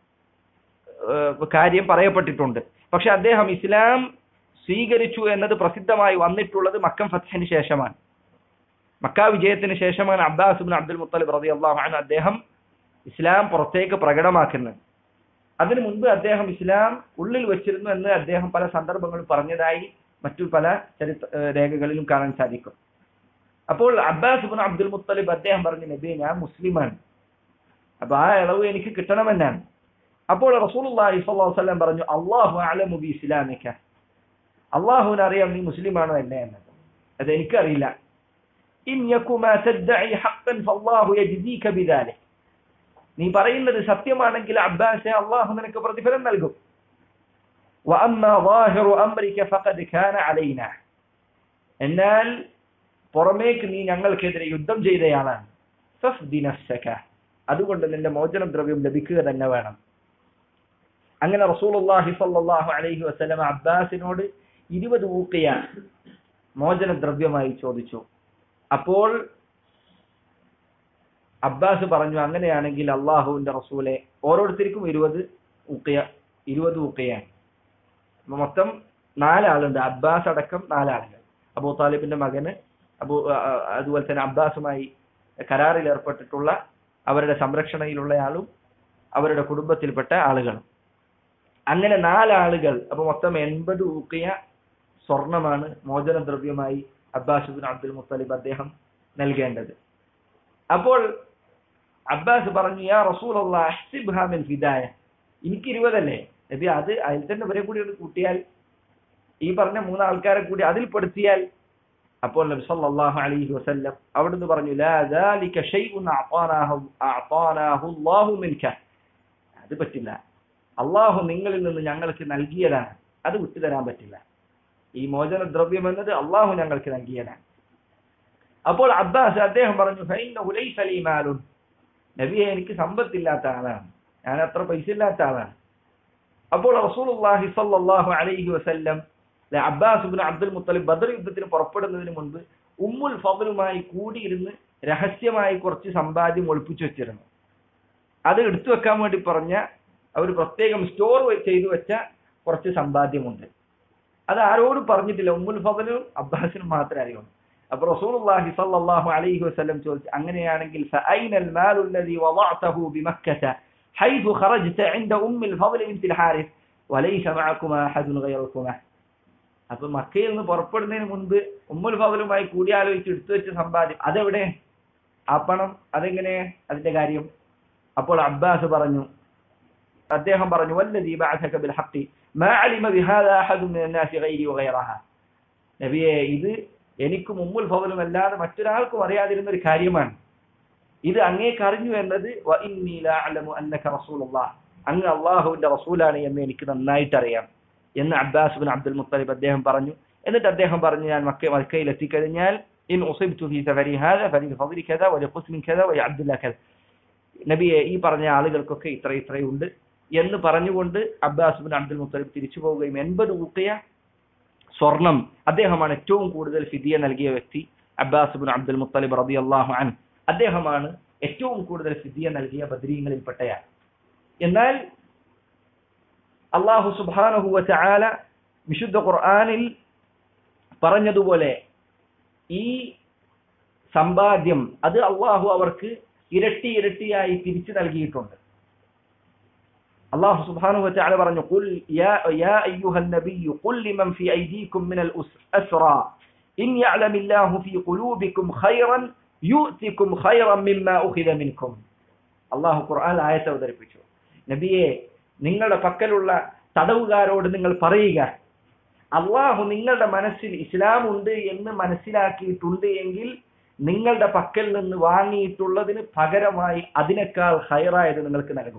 കാര്യം പറയപ്പെട്ടിട്ടുണ്ട് പക്ഷെ അദ്ദേഹം ഇസ്ലാം സ്വീകരിച്ചു എന്നത് പ്രസിദ്ധമായി വന്നിട്ടുള്ളത് മക്കം ഫത്തഹിന് ശേഷമാണ് മക്ക വിജയത്തിന് ശേഷമാണ് അബ്ബാസ് ബിൻ അബ്ദുൽ മുത്തലിബ് റതി അള്ളാഹു അനു അദ്ദേഹം ഇസ്ലാം പുറത്തേക്ക് പ്രകടമാക്കുന്നത് അതിനു മുൻപ് അദ്ദേഹം ഇസ്ലാം ഉള്ളിൽ വെച്ചിരുന്നു എന്ന് അദ്ദേഹം പല സന്ദർഭങ്ങളും പറഞ്ഞതായി മറ്റു പല ചരിത്ര രേഖകളിലും കാണാൻ സാധിക്കും അപ്പോൾ അബ്ബാസ് ബിൻ അബ്ദുൽ മുത്തലിബ് അദ്ദേഹം പറഞ്ഞു നബി ഞാൻ മുസ്ലിമാണ് അപ്പൊ ആ ഇളവ് എനിക്ക് കിട്ടണമെന്നാണ് അപ്പോൾ റസൂലുള്ളാഹി സ്വല്ലല്ലാഹു അലൈഹി വസല്ലം പറഞ്ഞു അല്ലാഹു അലമു ബി ഇസ്ലാമിക അള്ളാഹുവിന് അറിയാം നീ മുസ്ലിമാണോ അല്ലേ എന്നത് അത് എനിക്കറിയില്ല ഇൻ യകു മാ തദ്ദഇ ഹഖ്ഖൻ ഫല്ലാഹു യജ്സീക ബിദാലിക് നീ പറയുന്നത് സത്യമാണെങ്കിൽ അബ്ബാസെ അള്ളാഹു നിനക്ക് പ്രതിഫലം നൽകും وأما ظاهر أمرك فقد كان علينا എന്നാൽ പുറമേക്ക് നീ ഞങ്ങൾക്കെതിരെ യുദ്ധം ചെയ്തയാളാണ് ഫഫ്ദി നഫ്സക അതുകൊണ്ട് നിന്റെ മോചനദ്രവ്യം ലഭിക്കുക തന്നെ വേണം അങ്ങനെ റസൂലുള്ളാഹി സ്വല്ലല്ലാഹു അലൈഹി വസല്ലം അബ്ബാസിനോട് ഇരുപത് ഊക്കിയ മോചനദ്രവ്യമായി ചോദിച്ചു അപ്പോൾ അബ്ബാസ് പറഞ്ഞു അങ്ങനെയാണെങ്കിൽ അള്ളാഹുവിന്റെ റസൂലെ ഓരോരുത്തർക്കും ഇരുപത് ഊക്കിയ ഇരുപത് ഊക്കയാണ് അപ്പൊ മൊത്തം നാലാളുണ്ട് അബ്ബാസ് അടക്കം നാലാളുകൾ അബൂ താലിബിന്റെ മകന് അബൂ ആ, ആ, അതുപോലെ തന്നെ അബ്ബാസുമായി കരാറിൽ ഏർപ്പെട്ടിട്ടുള്ള അവരുടെ സംരക്ഷണയിലുള്ള ആളും അവരുടെ കുടുംബത്തിൽപ്പെട്ട ആളുകളും അങ്ങനെ നാലാളുകൾ അപ്പൊ മൊത്തം എൺപത് ഊക്കിയ സ്വർണമാണ് മോചനദ്രവ്യമായി അബ്ബാസ് ബിൻ അബ്ദുൽ മുത്തലിബ് അദ്ദേഹം നൽകേണ്ടത് അപ്പോൾ അബ്ബാസ് പറഞ്ഞു യാ റസൂൽ അഹ്സിബ്ഹാമിൻ ഫിദായ എനിക്ക് ഇരുപതല്ലേ നബി അത് അതിൽ തന്നെ ഇവരെ കൂടി ഒന്ന് കൂട്ടിയാൽ ഈ പറഞ്ഞ മൂന്ന് ആൾക്കാരെ കൂടി അതിൽ പെടുത്തിയാൽ അപ്പോൾ നബി സല്ലല്ലാഹു അലൈഹി വസല്ലം അവിടുന്ന് പറഞ്ഞു ലാ ദാലിക ഷൈഉൻ അഅതാനാഹു അഅതാനാഹു അല്ലാഹു മിൻക അത് പറ്റില്ല അള്ളാഹു നിങ്ങളിൽ നിന്ന് ഞങ്ങൾക്ക് നൽകിയതാണ് അത് വിട്ടുതരാൻ പറ്റില്ല ഈ മോചന ദ്രവ്യം എന്നത് അള്ളാഹു ഞങ്ങൾക്ക് നൽകിയതാണ് അപ്പോൾ അബ്ബാസ് അദ്ദേഹം പറഞ്ഞു "ഫഇന്നഹു ലൈസ ലീ മാലുൻ." നബിയെ എനിക്ക് സമ്പത്തില്ലാത്ത ആളാണ് ഞാൻ അത്ര പൈസ ഇല്ലാത്ത ആളാണ് അപ്പോൾ റസൂലുള്ളാഹി സ്വല്ലല്ലാഹു അലൈഹി വസല്ലം ലെ Abbas ibn Abdul Muttalib Badr യുദ്ധത്തിന് പുറപ്പെടുന്നതിന് മുൻപ് ഉമ്മുൽ ഫضലുമായി കൂടിയിരുന്ന് രഹസ്യമായി കുറച്ച് സമ്പാദ്യം ഒളിപ്പിച്ചു വെച്ചിരുന്നു അത് എടുത്തു വെക്കാൻ വേണ്ടി പറഞ്ഞ അവർ പ്രത്യേകം സ്റ്റോർ ചെയ്തു വെച്ച കുറച്ച് സമ്പാദ്യമുണ്ട് അത് ആരോടും പറഞ്ഞിട്ടില്ല ഉമ്മുൽ ഫضലും അബ്ബാസിനും മാത്രമേ അറിയുള്ളൂ അപ്പൊ റസൂലുള്ളാഹി സ്വല്ലല്ലാഹു അലൈഹി വസല്ലം ചോദിച്ചു അങ്ങനെയാണെങ്കിൽ ഫഅൈനൽ മാലു الذي وضعته بمكة حيث خرجت عند ام الفضل بنت الحارث وليس معكما احد غيركما അപ്പൊ മക്കയിൽ നിന്ന് പുറപ്പെടുന്നതിന് മുൻപ് ഉമ്മുൽ ഫضലുമായി കൂടിയാലോചിച്ച് എടുത്തു വെച്ച സമ്പാദ്യം അതെവിടെ ആ പണം അതെങ്ങനെ അതിന്റെ കാര്യം അപ്പോൾ അബ്ബാസ് പറഞ്ഞു അദ്ദേഹം പറഞ്ഞു വല്ലദീ ബഅസക ബിൽ ഹഖ് മാ അലിമ ബിഹാദാ അഹദു മിനൻ നാസി ഗൈരി വഗൈറഹ നബിയെ ഇത് എനിക്കും ഉമ്മുൽ ഫضലും അല്ലാതെ മറ്റൊരാൾക്കും അറിയാതിരുന്ന ഒരു കാര്യമാണ് ഇത് അങ്ങേക്ക് അറിഞ്ഞു എന്നത് വ ഇന്നി ലാ അലമു അന്നക റസൂലുള്ളാഹ് അങ്ങ് അള്ളാഹുവിന്റെ റസൂലാണ് എന്ന് എനിക്ക് നന്നായിട്ട് അറിയാം എന്ന് അബ്ബാസ് ബിൻ അബ്ദുൽ മുത്തലിബ് അദ്ദേഹം പറഞ്ഞു എന്നിട്ട് അദ്ദേഹം പറഞ്ഞു ഞാൻ മക്ക മക്കയിൽ എത്തിക്കഴിഞ്ഞാൽ ഇൻ ഉസിബ്തു ഫീ സഫരി ഹാദ ഫലി ഫضل കദ വലി ഖുസ്മിൻ കദ വലി അബ്ദുല്ല കദ നബിയെ ഈ പറഞ്ഞ ആളുകൾക്കൊക്കെ ഇത്ര ഇത്രയുണ്ട് എന്ന് പറഞ്ഞുകൊണ്ട് അബ്ബാസ് ബിൻ അബ്ദുൽ മുത്തലിബ് തിരിച്ചു പോവുകയും എൺപത് ഊക്കിയ സ്വർണം അദ്ദേഹമാണ് ഏറ്റവും കൂടുതൽ ഫിദിയ നൽകിയ വ്യക്തി അബ്ബാസ് ബിൻ അബ്ദുൽ മുത്തലിബ് റതി അള്ളാഹു അൻ അദ്ദേഹമാണ് ഏറ്റവും കൂടുതൽ ഫിദിയ നൽകിയ ബദ്രീങ്ങളിൽപ്പെട്ടയാൾ എന്നാൽ അള്ളാഹു സുബാനഹുവ ചാല വിശുദ്ധ ഖുർആാനിൽ പറഞ്ഞതുപോലെ ഈ സമ്പാദ്യം അത് അള്ളാഹു അവർക്ക് ഇരട്ടി ഇരട്ടിയായി തിരിച്ചു നൽകിയിട്ടുണ്ട് അള്ളാഹു സുബ്ഹാനഹു വതആല പറഞ്ഞു ഖുൽ യാ യാ അയ്യുഹൻ നബിയ്യു ഖുൽ ലിമൻ ഫീ ഐദീകും മിനൽ അസ്റാ ഇൻ യഅലമില്ലാഹു ഫീ ഖുലൂബികും ഖൈറൻ യുഅതികും ഖൈറൻ മിമ്മാ ഉഖിദ മിൻകും അള്ളാഹു ഖുർആൻ ആയത്ത് അവതരിപ്പിച്ചു നബിയെ നിങ്ങളുടെ പക്കലുള്ള തടവുകാരോട് നിങ്ങൾ പറയുക അള്ളാഹു നിങ്ങളുടെ മനസ്സിൽ ഇസ്ലാം ഉണ്ട് എന്ന് മനസ്സിലാക്കിയിട്ടുണ്ട് എങ്കിൽ നിങ്ങളുടെ പക്കൽ നിന്ന് വാങ്ങിയിട്ടുള്ളതിന് പകരമായി അതിനേക്കാൾ ഹൈറായത് നിങ്ങൾക്ക് നൽകും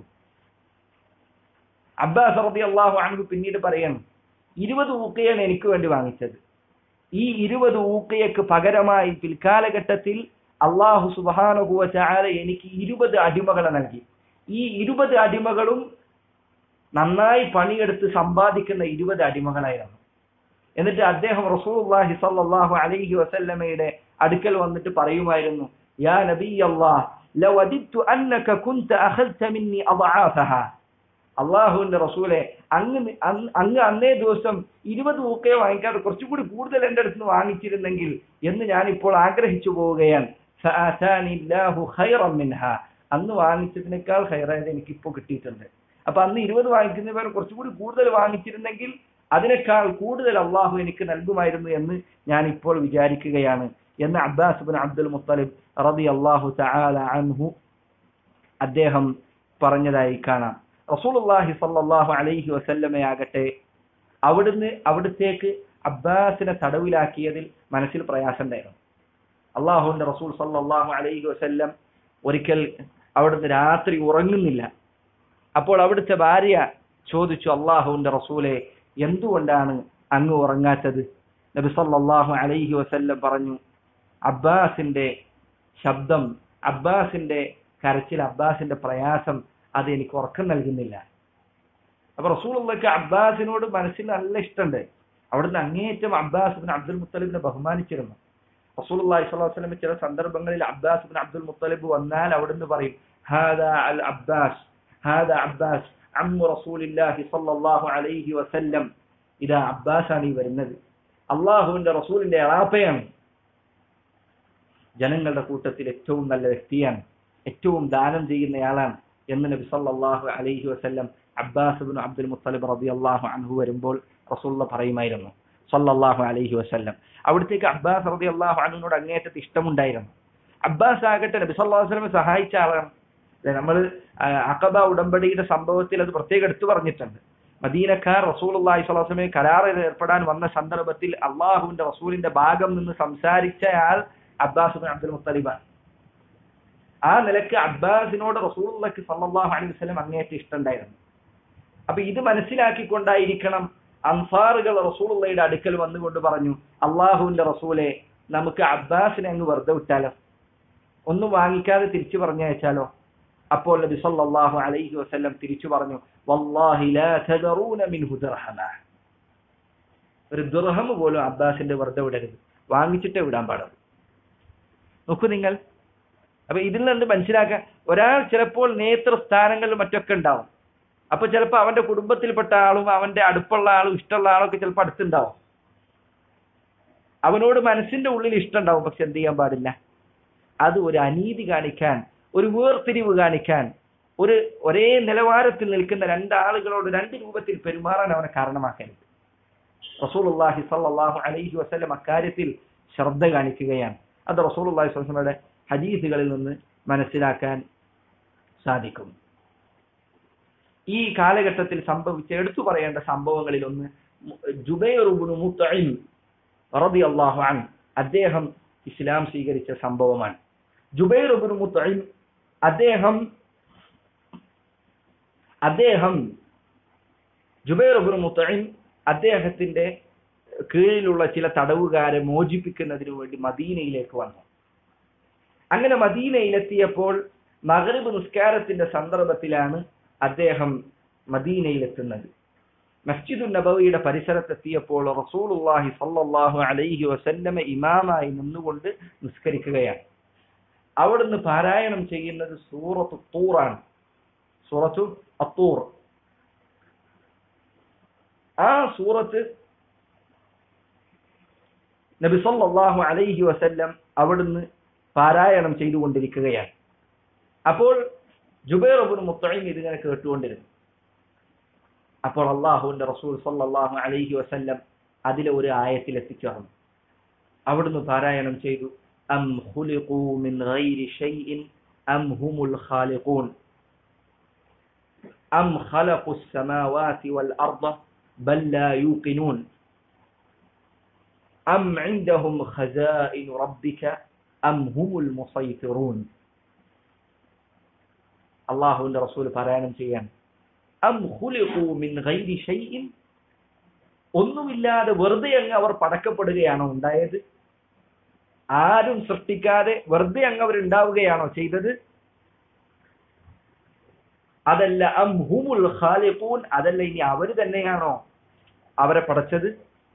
അബ്ബാസ് റബി അള്ളാഹു അൻഹു പിന്നീട് പറയണം ഇരുപത് ഊക്കയാണ് എനിക്ക് വേണ്ടി വാങ്ങിച്ചത് ഈ ഇരുപത് ഊക്കയ്ക്ക് പകരമായി പിൽക്കാലഘട്ടത്തിൽ അള്ളാഹു സുബാനുഭവ ചാല എനിക്ക് ഇരുപത് അടിമകളെ നൽകി ഈ ഇരുപത് അടിമകളും നന്നായി പണിയെടുത്ത് സമ്പാദിക്കുന്ന ഇരുപത് അടിമകളായിരുന്നു എന്നിട്ട് അദ്ദേഹം റസൂലുള്ളാഹി സ്വല്ലല്ലാഹു അലൈഹി വസല്ലമയുടെ അടുക്കൽ വന്നിട്ട് പറയുമായിരുന്നു യാ നബി അല്ലാഹ് ലവദിത്തു അന്നക കുൻത അഖൽത മിന്നി അضعافها അള്ളാഹുവിന്റെ റസൂലെ അങ്ങ് നി- അന്ന് അങ്ങ് അന്നേ ദിവസം ഇരുപത് ഊക്കയെ വാങ്ങിക്കാതെ കുറച്ചുകൂടി കൂടുതൽ എന്റെ അടുത്ത് നിന്ന് വാങ്ങിച്ചിരുന്നെങ്കിൽ എന്ന് ഞാൻ ഇപ്പോൾ ആഗ്രഹിച്ചു പോവുകയാണ് ഫആതാനി അല്ലാഹു ഖൈറൻ മിൻഹാ. അന്ന് വാങ്ങിച്ചതിനേക്കാൾ ഹൈറായത് എനിക്ക് ഇപ്പോൾ കിട്ടിയിട്ടുണ്ട് അപ്പൊ അന്ന് ഇരുപത് വാങ്ങിക്കുന്നവർ കുറച്ചുകൂടി കൂടുതൽ വാങ്ങിച്ചിരുന്നെങ്കിൽ അതിനേക്കാൾ കൂടുതൽ അള്ളാഹു എനിക്ക് നൽകുമായിരുന്നു എന്ന് ഞാൻ ഇപ്പോൾ വിചാരിക്കുകയാണ് എന്ന് അബ്ബാസ് ബിൻ അബ്ദുൽ മുത്തലിബ് റബി അള്ളാഹു തആല അൻഹു അദ്ദേഹം പറഞ്ഞതായി കാണാം റസൂലുള്ളാഹി സ്വല്ലല്ലാഹു അലൈഹി വസല്ലമയാകട്ടെ അവിടുന്ന് അവിടുത്തേക്ക് അബ്ബാസിനെ തടവിലാക്കിയതിൽ മനസ്സിൽ പ്രയാസമുണ്ടായിരുന്നു അള്ളാഹുവിന്റെ റസൂൽ സല്ലല്ലാഹു അലൈഹി വസല്ലം ഒരിക്കൽ അവിടുന്ന് രാത്രി ഉറങ്ങുന്നില്ല അപ്പോൾ അവിടുത്തെ ഭാര്യ ചോദിച്ചു അള്ളാഹുവിന്റെ റസൂലെ എന്തുകൊണ്ടാണ് അങ്ങ് ഉറങ്ങാത്തത് നബി സല്ലല്ലാഹു അലൈഹി വസല്ലം പറഞ്ഞു അബ്ബാസിന്റെ ശബ്ദം അബ്ബാസിന്റെ കരച്ചിൽ അബ്ബാസിന്റെ പ്രയാസം അത് എനിക്ക് ഉറക്കം നൽകുന്നില്ല അപ്പൊ റസൂലുള്ളക്ക് അബ്ബാസിനോട് മനസ്സിൽ നല്ല ഇഷ്ടമുണ്ട് അവിടുന്ന് അങ്ങേയറ്റം അബ്ബാസ് ബിൻ അബ്ദുൽ മുത്തലിബിനെ ബഹുമാനിച്ചിരുന്നു റസൂലുള്ളാഹി സ്വല്ലല്ലാഹു അലൈഹി വസല്ലം ചില സന്ദർഭങ്ങളിൽ അബ്ബാസ് ബിൻ അബ്ദുൽ മുത്തലിബ് വന്നാൽ അവിടുന്ന് പറയും ഹാദാ അൽ അബ്ബാസ് ഹാദാ അബ്ബാസ് അമ്മു റസൂലില്ലാഹി സ്വല്ലല്ലാഹു അലൈഹി വസല്ലം ഇതാ അബ്ബാസ് ആണ് ഈ വരുന്നത് അള്ളാഹുവിന്റെ റസൂലിന്റെ എളാപ്പയാണ് ജനങ്ങളുടെ കൂട്ടത്തിൽ ഏറ്റവും നല്ല വ്യക്തിയാണ് ഏറ്റവും ദാനം ചെയ്യുന്നയാളാണ് എന്ന് നബി സല്ലല്ലാഹു അലൈഹി വസല്ലം അബ്ബാസ് ബിൻ അബ്ദുൽ മുത്തലിബ് റളിയല്ലാഹു അൻഹു വരുമ്പോൾ റസൂലുള്ള പറയുമായിരുന്നു സല്ലല്ലാഹു അലൈഹി വസല്ലം അവിടത്തേക്ക് അബ്ബാസ് റളിയല്ലാഹു അൻഹുവിനോട് അങ്ങേയറ്റത്ത് ഇഷ്ടമുണ്ടായിരുന്നു അബ്ബാസ് ആകട്ടെ നബി സല്ലല്ലാഹു അലൈഹി വസല്ലം സഹായിച്ച ആളാണ് നമ്മൾ അഖബ ഉടമ്പടിയുടെ സംഭവത്തിൽ അത് പ്രത്യേകം എടുത്തു പറഞ്ഞിട്ടുണ്ട് മദീനക്കാർ റസൂലുള്ളാഹി സ്വല്ലല്ലാഹു അലൈഹി വസല്ലമയെ കരാറിൽ ഏർപ്പെടാൻ വന്ന സന്ദർഭത്തിൽ അള്ളാഹുവിന്റെ റസൂലിന്റെ ഭാഗം നിന്ന് സംസാരിച്ചയാൾ അബ്ബാസ് ബിൻ അബ്ദുൽ മുത്തലിബാണ് ആ നിലക്ക് അബ്ബാസിനോട് റസൂലുള്ളാഹി സ്വല്ലല്ലാഹു അലൈഹി വസല്ലം അങ്ങേയറ്റം ഇഷ്ടമുണ്ടായിരുന്നു അപ്പൊ ഇത് മനസ്സിലാക്കിക്കൊണ്ടായിരിക്കണം അൻസാറുകൾ റസൂലുള്ളയുടെ അടുക്കൽ വന്നുകൊണ്ട് പറഞ്ഞു അള്ളാഹുവിന്റെ റസൂലെ നമുക്ക് അബ്ബാസിനെ അങ്ങ് വെറുതെ വിട്ടാലോ ഒന്നും വാങ്ങിക്കാതെ തിരിച്ചു പറഞ്ഞയച്ചാലോ അപ്പോൾ നബി സല്ലല്ലാഹു അലൈഹി വസല്ലം തിരിച്ചു പറഞ്ഞു വല്ലാഹി ലാ തദറൂന മിൻഹു ദിർഹമ ഒരു ദുർഹം പോലും അബ്ബാസിന്റെ വെറുതെ വിടരുത് വാങ്ങിച്ചിട്ടേ വിടാൻ പാടുള്ളൂ നോക്കൂ നിങ്ങൾ അപ്പൊ ഇതിൽ നിന്ന് മനസ്സിലാക്കാൻ ഒരാൾ ചിലപ്പോൾ നേതൃസ്ഥാനങ്ങളിലും മറ്റൊക്കെ ഉണ്ടാവും അപ്പൊ ചിലപ്പോൾ അവന്റെ കുടുംബത്തിൽപ്പെട്ട ആളും അവന്റെ അടുപ്പുള്ള ആളും ഇഷ്ടമുള്ള ആളൊക്കെ ചിലപ്പോൾ അടുത്തുണ്ടാവും അവനോട് മനസ്സിന്റെ ഉള്ളിൽ ഇഷ്ടമുണ്ടാവും പക്ഷെ എന്ത് ചെയ്യാൻ പാടില്ല അത് ഒരു അനീതി കാണിക്കാൻ ഒരു വേർതിരിവ് കാണിക്കാൻ ഒരു ഒരേ നിലവാരത്തിൽ നിൽക്കുന്ന രണ്ടാളുകളോട് രണ്ട് രൂപത്തിൽ പെരുമാറാൻ അവനെ കാരണമാക്കരുത് റസൂലുള്ളാഹി സല്ലല്ലാഹു അലൈഹി വസല്ലം അക്കാര്യത്തിൽ ശ്രദ്ധ കാണിക്കുകയാണ് അത് റസൂലുള്ളാഹി സ്വലമയുടെ ഹദീസുകളിൽ നിന്ന് മനസ്സിലാക്കാൻ സാധിക്കും ഈ കാലഘട്ടത്തിൽ സംഭവിച്ച എടുത്തു പറയേണ്ട സംഭവങ്ങളിൽ ഒന്ന് ജുബൈറുബുനു മുത്തഇം റളിയല്ലാഹു അൻ അദ്ദേഹം ഇസ്ലാം സ്വീകരിച്ച സംഭവമാണ് ജുബൈറുബുനു മുത്തഇം അദ്ദേഹം അദ്ദേഹം ജുബൈറുബുനു മുത്തഇം അദ്ദേഹത്തിന്റെ കീഴിലുള്ള ചില തടവുകാരെ മോചിപ്പിക്കുന്നതിന് വേണ്ടി മദീനയിലേക്ക് വന്നു അങ്ങനെ മദീനയിലെത്തിയപ്പോൾ മഗ്രിബ് നിസ്കാരത്തിന്റെ സന്ദർഭത്തിലാണ് അദ്ദേഹം മദീനയിലെത്തുന്നത് മസ്ജിദുൻ നബവിയുടെ പരിസരത്തെത്തിയപ്പോൾ റസൂലുള്ളാഹി സല്ലല്ലാഹു അലൈഹി വസല്ലമ ഇമാമായി നിന്നുകൊണ്ട് നിസ്കരിക്കുകയാണ് അവിടുന്ന് പാരായണം ചെയ്യുന്നത് സൂറത്തു തൂറാണ് സൂറത്തു അത്തൂർ ആ സൂറത്ത് നബി സല്ലല്ലാഹു അലൈഹി വസല്ലം അവിടുന്ന് പാരായണം ചെയ്തുകൊണ്ടിരിക്കുകയാണ് അപ്പോൾ ജുബൈർ അബുൻ മുത്തഈം ഇതിങ്ങനെ കേട്ടുകൊണ്ടിരുന്നു അപ്പോൾ അള്ളാഹുവിന്റെ റസൂൽ സല്ലല്ലാഹു അലൈഹി വസല്ലം അതിലെ ഒരു ആയത്തിൽ എത്തിച്ചേർന്നു അവിടുന്ന് പാരായണം ചെയ്തു അം ഖുലിഖൂ മിൻ ഗൈരി ഷൈഇൻ അം ഹുമുൽ ഖാലിഖൂൻ അം ഖലഖു السماوات والأرض بل لا يوقنون أم عندهم خزائن ربك أم هم المسيطرون അള്ളാഹുവിന്റെ റസൂൽ പാരായണം ചെയ്യാൻ അം ഖുലിഖൂ മിൻ ഗൈരി ഷൈഇൻ ഒന്നുമില്ലാതെ വെറുതെ അങ്ങ് അവർ പടക്കപ്പെടുകയാണോ ഉണ്ടായത് ആരും സൃഷ്ടിക്കാതെ വെറുതെ അങ്ങ് അവർ ഉണ്ടാവുകയാണോ ചെയ്തത് അതല്ല അം ഹുമുൽ ഖാലിഖൂൻ അതല്ല ഇനി അവർ തന്നെയാണോ അവരെ പടച്ചത്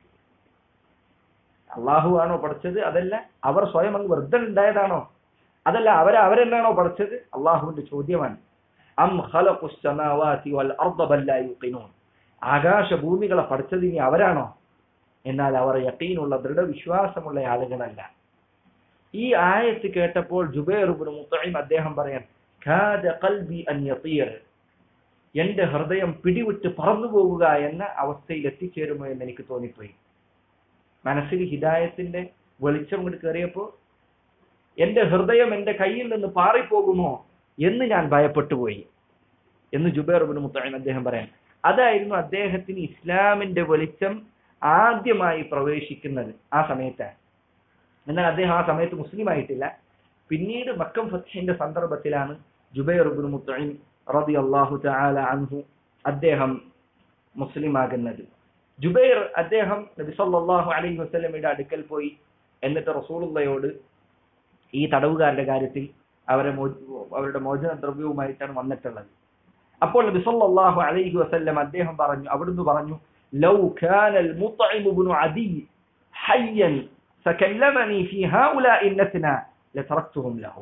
അള്ളാഹു ആണോ പഠിച്ചത് അതല്ല അവർ സ്വയം അങ്ങ് വെറുതെ ഉണ്ടായതാണോ അതല്ല അവരെ അവരെന്നാണോ പഠിച്ചത് അള്ളാഹുവിന്റെ ചോദ്യമാണ് അം ഖലഖുസ്സമാവാതി വൽ അർദ ബൽ ലാ യുഖിനൂൻ ആകാശ ഭൂമികളെ പഠിച്ചത് ഇനി അവരാണോ എന്നാൽ അവർ യഖീനുള്ള ദൃഢവിശ്വാസമുള്ള ആളുകളല്ല ഈ ആയത്ത് കേട്ടപ്പോൾ ജുബൈർ ഇബ്നു മുത്തഇം അദ്ദേഹം പറയാൻ കാദ ഖൽബി അൻ യതീർ എന്റെ ഹൃദയം പിടിവിട്ട് പറന്നു പോവുക എന്ന അവസ്ഥയിൽ എത്തിച്ചേരുമോ എന്ന് എനിക്ക് തോന്നിപ്പോയി മനസ്സിൽ ഹിദായത്തിന്റെ വെളിച്ചം കൊണ്ട് കയറിയപ്പോ എന്റെ ഹൃദയം എന്റെ കയ്യിൽ നിന്ന് പാറിപ്പോകുമോ എന്ന് ഞാൻ ഭയപ്പെട്ടു പോയി എന്ന് ജുബൈർ ബിൻ മുത്തൈൻ അദ്ദേഹം പറയാൻ അതായിരുന്നു അദ്ദേഹത്തിന് ഇസ്ലാമിന്റെ വെളിച്ചം ആദ്യമായി പ്രവേശിക്കുന്നത് ആ സമയത്താണ് എന്നാൽ അദ്ദേഹം ആ സമയത്ത് മുസ്ലിം ആയിട്ടില്ല പിന്നീട് മക്കം ഫത്തിഹിന്റെ സന്ദർഭത്തിലാണ് ജുബൈർ ഇബ്നു മുത്തഇം റളിയല്ലാഹു തആല അൻഹു അദ്ദേഹം മുസ്ലിം ആകുന്നത് ജുബൈർ അദ്ദേഹം നബി സല്ലല്ലാഹു അലൈഹി വസല്ലമയുടെ അടുക്കൽ പോയി എന്നിട്ട് റസൂലുള്ളയോട് ഈ തടവുകാരുടെ കാര്യത്തിൽ അവരെ മോ- അവരുടെ മോചന ദ്രവ്യവുമായിട്ടാണ് വന്നിട്ടുള്ളത് അപ്പോൾ നബി സല്ലല്ലാഹു അലൈഹി വസല്ലം അദ്ദേഹം പറഞ്ഞു അവിടുന്ന് പറഞ്ഞു ലൗ കാന المطعم بن عدي حيا فكلمني في هؤلاء النتنا لتركتهم له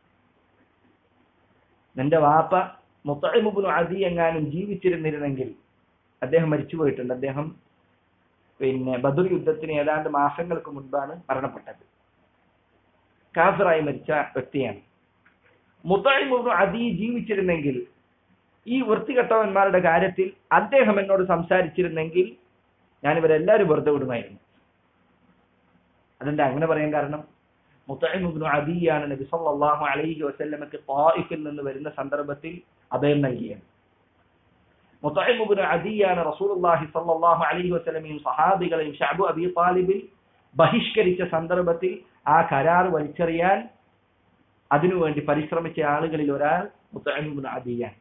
നിന്റെ വാപ്പ മുത്തഴിമുബിനു അദി എങ്ങാനും ജീവിച്ചിരുന്നിരുന്നെങ്കിൽ അദ്ദേഹം മരിച്ചുപോയിട്ടുണ്ട് അദ്ദേഹം പിന്നെ ബദർ യുദ്ധത്തിന് ഏതാണ്ട് മാസങ്ങൾക്ക് മുൻപാണ് മരണപ്പെട്ടത് കാഫിറായി മരിച്ച വ്യക്തിയാണ് മുത്തഴിമുബിനു അദി ജീവിച്ചിരുന്നെങ്കിൽ ഈ വൃത്തികെട്ടവന്മാരുടെ കാര്യത്തിൽ അദ്ദേഹം എന്നോട് സംസാരിച്ചിരുന്നെങ്കിൽ ഞാൻ ഇവരെല്ലാവരും വെറുതെ വിടുമായിരുന്നു അതെന്താ അങ്ങനെ പറയാൻ കാരണം മുത്തഴിമുബിനു അദിയാണ് നബി സല്ലല്ലാഹു അലൈഹി വസല്ലമക്ക് തായിഫിൽ നിന്ന് വരുന്ന സന്ദർഭത്തിൽ അഭയം നൽകിയത് മുത്തഴിമുബിനു അദിയാണ് റസൂലുള്ളാഹി സല്ലല്ലാഹു അലൈഹി വസല്ലമയും സഹാബികളെയും ഷഅബു അബി താലിബിൽ ബഹിഷ്കരിച്ച സന്ദർഭത്തിൽ ആ കരാർ വലിച്ചെറിയാൻ അതിനുവേണ്ടി പരിശ്രമിച്ച ആളുകളിൽ ഒരാൾ മുത്തഴിമുബിനു അദിയാണ്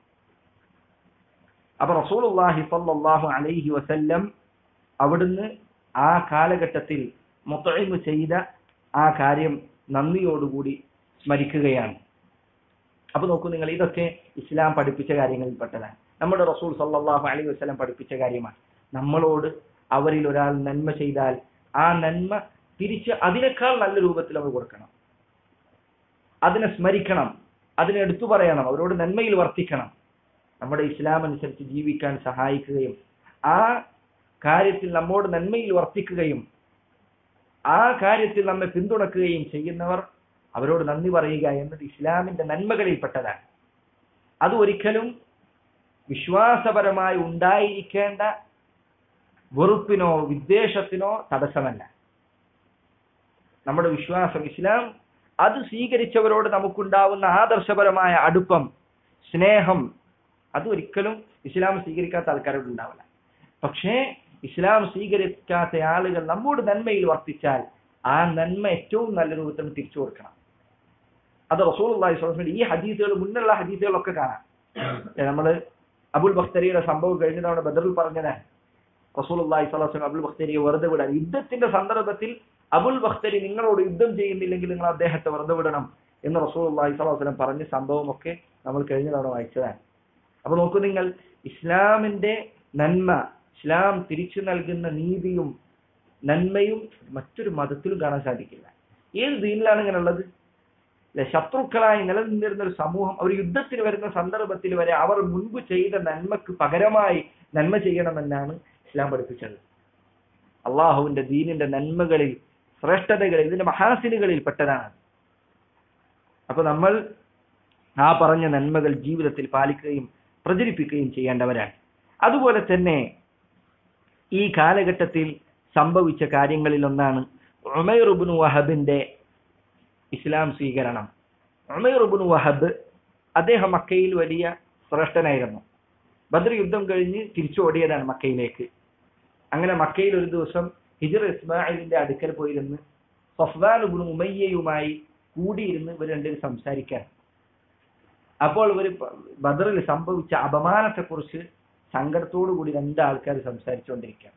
അപ്പൊ റസൂലുള്ളാഹി സല്ലല്ലാഹു അലൈഹി വസല്ലം അവിടുന്ന് ആ കാലഘട്ടത്തിൽ മുത്തഴിമ് ചെയ്ത ആ കാര്യം നന്ദിയോടുകൂടി സ്മരിക്കുകയാണ് അപ്പൊ നോക്കൂ നിങ്ങൾ ഇതൊക്കെ ഇസ്ലാം പഠിപ്പിച്ച കാര്യങ്ങളിൽപ്പെട്ടതാണ് നമ്മുടെ റസൂൽ സല്ലല്ലാഹു അലൈഹി വസല്ലം പഠിപ്പിച്ച കാര്യമാണ് നമ്മളോട് അവരിൽ ഒരാൾ നന്മ ചെയ്താൽ ആ നന്മ തിരിച്ച് അതിനേക്കാൾ നല്ല രൂപത്തിൽ അവർ കൊടുക്കണം അതിനെ സ്മരിക്കണം അതിനെ എടുത്തു പറയണം അവരോട് നന്മയിൽ വർത്തിക്കണം നമ്മുടെ ഇസ്ലാം അനുസരിച്ച് ജീവിക്കാൻ സഹായിക്കുകയും ആ കാര്യത്തിൽ നമ്മോട് നന്മയിൽ വർത്തിക്കുകയും ആ കാര്യത്തിൽ നമ്മെ പിന്തുണക്കുകയും ചെയ്യുന്നവർ അവരോട് നന്ദി പറയുക എന്നത് ഇസ്ലാമിന്റെ നന്മകളിൽപ്പെട്ടതാണ് അത് ഒരിക്കലും വിശ്വാസപരമായി ഉണ്ടായിരിക്കേണ്ട വെറുപ്പിനോ വിദ്വേഷത്തിനോ തടസ്സമല്ല നമ്മുടെ വിശ്വാസം ഇസ്ലാം അത് സ്വീകരിച്ചവരോട് നമുക്കുണ്ടാവുന്ന ആദർശപരമായ അടുപ്പം സ്നേഹം അത് ഒരിക്കലും ഇസ്ലാം സ്വീകരിക്കാത്ത ആൾക്കാരോട് ഉണ്ടാവില്ല പക്ഷേ ഇസ്ലാം സ്വീകരിക്കാത്ത ആളുകൾ നമ്മോട് നന്മയിൽ വർത്തിച്ചാൽ ആ നന്മ ഏറ്റവും നല്ല രൂപത്തിൽ തിരിച്ചു കൊടുക്കണം അത് റസൂൽ അള്ളാഹി ഈ ഹദീസുകൾ മുന്നുള്ള ഹദീസുകളൊക്കെ കാണാം നമ്മള് അബുൽ ബഖ്തരിയുടെ സംഭവം കഴിഞ്ഞ തവണ ബദറിൽ പറഞ്ഞതാണ് റസൂൽ അള്ളാഹി സ്വലാസ്ലം അബുൽ ബഖ്തരിയെ വെറുതെ വിടാൻ യുദ്ധത്തിന്റെ സന്ദർഭത്തിൽ അബുൽ ബഖ്തരി നിങ്ങളോട് യുദ്ധം ചെയ്യുന്നില്ലെങ്കിൽ നിങ്ങൾ അദ്ദേഹത്തെ വെറുതെ വിടണം എന്ന് റസൂൽ അള്ളാഹി സ്വലാസ്ലം പറഞ്ഞ സംഭവമൊക്കെ നമ്മൾ കഴിഞ്ഞ തവണ വായിച്ചതാണ് അപ്പൊ നോക്കൂ നിങ്ങൾ ഇസ്ലാമിന്റെ നന്മ ഇസ്ലാം തിരിച്ചു നൽകുന്ന നീതിയും നന്മയും മറ്റൊരു മതത്തിലും കാണാൻ സാധിക്കില്ല ഏത് ദീനിലാണ് ഇങ്ങനെ ഉള്ളത് അല്ലെ ശത്രുക്കളായി നിലനിന്നിരുന്ന ഒരു സമൂഹം അവർ യുദ്ധത്തിന് വരുന്ന സന്ദർഭത്തിൽ വരെ അവർ മുൻപ് ചെയ്ത നന്മക്ക് പകരമായി നന്മ ചെയ്യണമെന്നാണ് ഇസ്ലാം പഠിപ്പിച്ചത് അള്ളാഹുവിന്റെ ദീനിന്റെ നന്മകളിൽ ശ്രേഷ്ഠതകളിൽ ഇതിന്റെ മഹാസിനുകളിൽ പെട്ടതാണ് അപ്പൊ നമ്മൾ ആ പറഞ്ഞ നന്മകൾ ജീവിതത്തിൽ പാലിക്കുകയും പ്രചരിപ്പിക്കുകയും ചെയ്യേണ്ടവരാണ് അതുപോലെ തന്നെ ഈ കാലഘട്ടത്തിൽ സംഭവിച്ച കാര്യങ്ങളിൽ ഒന്നാണ് ഉമൈറുബിൻ വഹബിന്റെ ഇസ്ലാം സ്വീകരണം ഉമൈറുബിൻ വഹബ് അദ്ദേഹം മക്കയിൽ വലിയ ശ്രേഷ്ഠനായിരുന്നു ബദർ യുദ്ധം കഴിഞ്ഞ് തിരിച്ചോടിയതാണ് മക്കയിലേക്ക് അങ്ങനെ മക്കയിൽ ഒരു ദിവസം ഹിജർ ഇസ്മായിലിന്റെ അടുക്കൽ പോയിരുന്ന് സഫ്വാൻ ഉബിൻ ഉമയ്യയുമായി കൂടിയിരുന്ന് ഇവർ രണ്ടുപേരും സംസാരിക്കാൻ അപ്പോൾ ഇവർ ബദറിൽ സംഭവിച്ച അപമാനത്തെക്കുറിച്ച് സങ്കടത്തോടു കൂടി രണ്ടാൾക്കാർ സംസാരിച്ചുകൊണ്ടിരിക്കുകയാണ്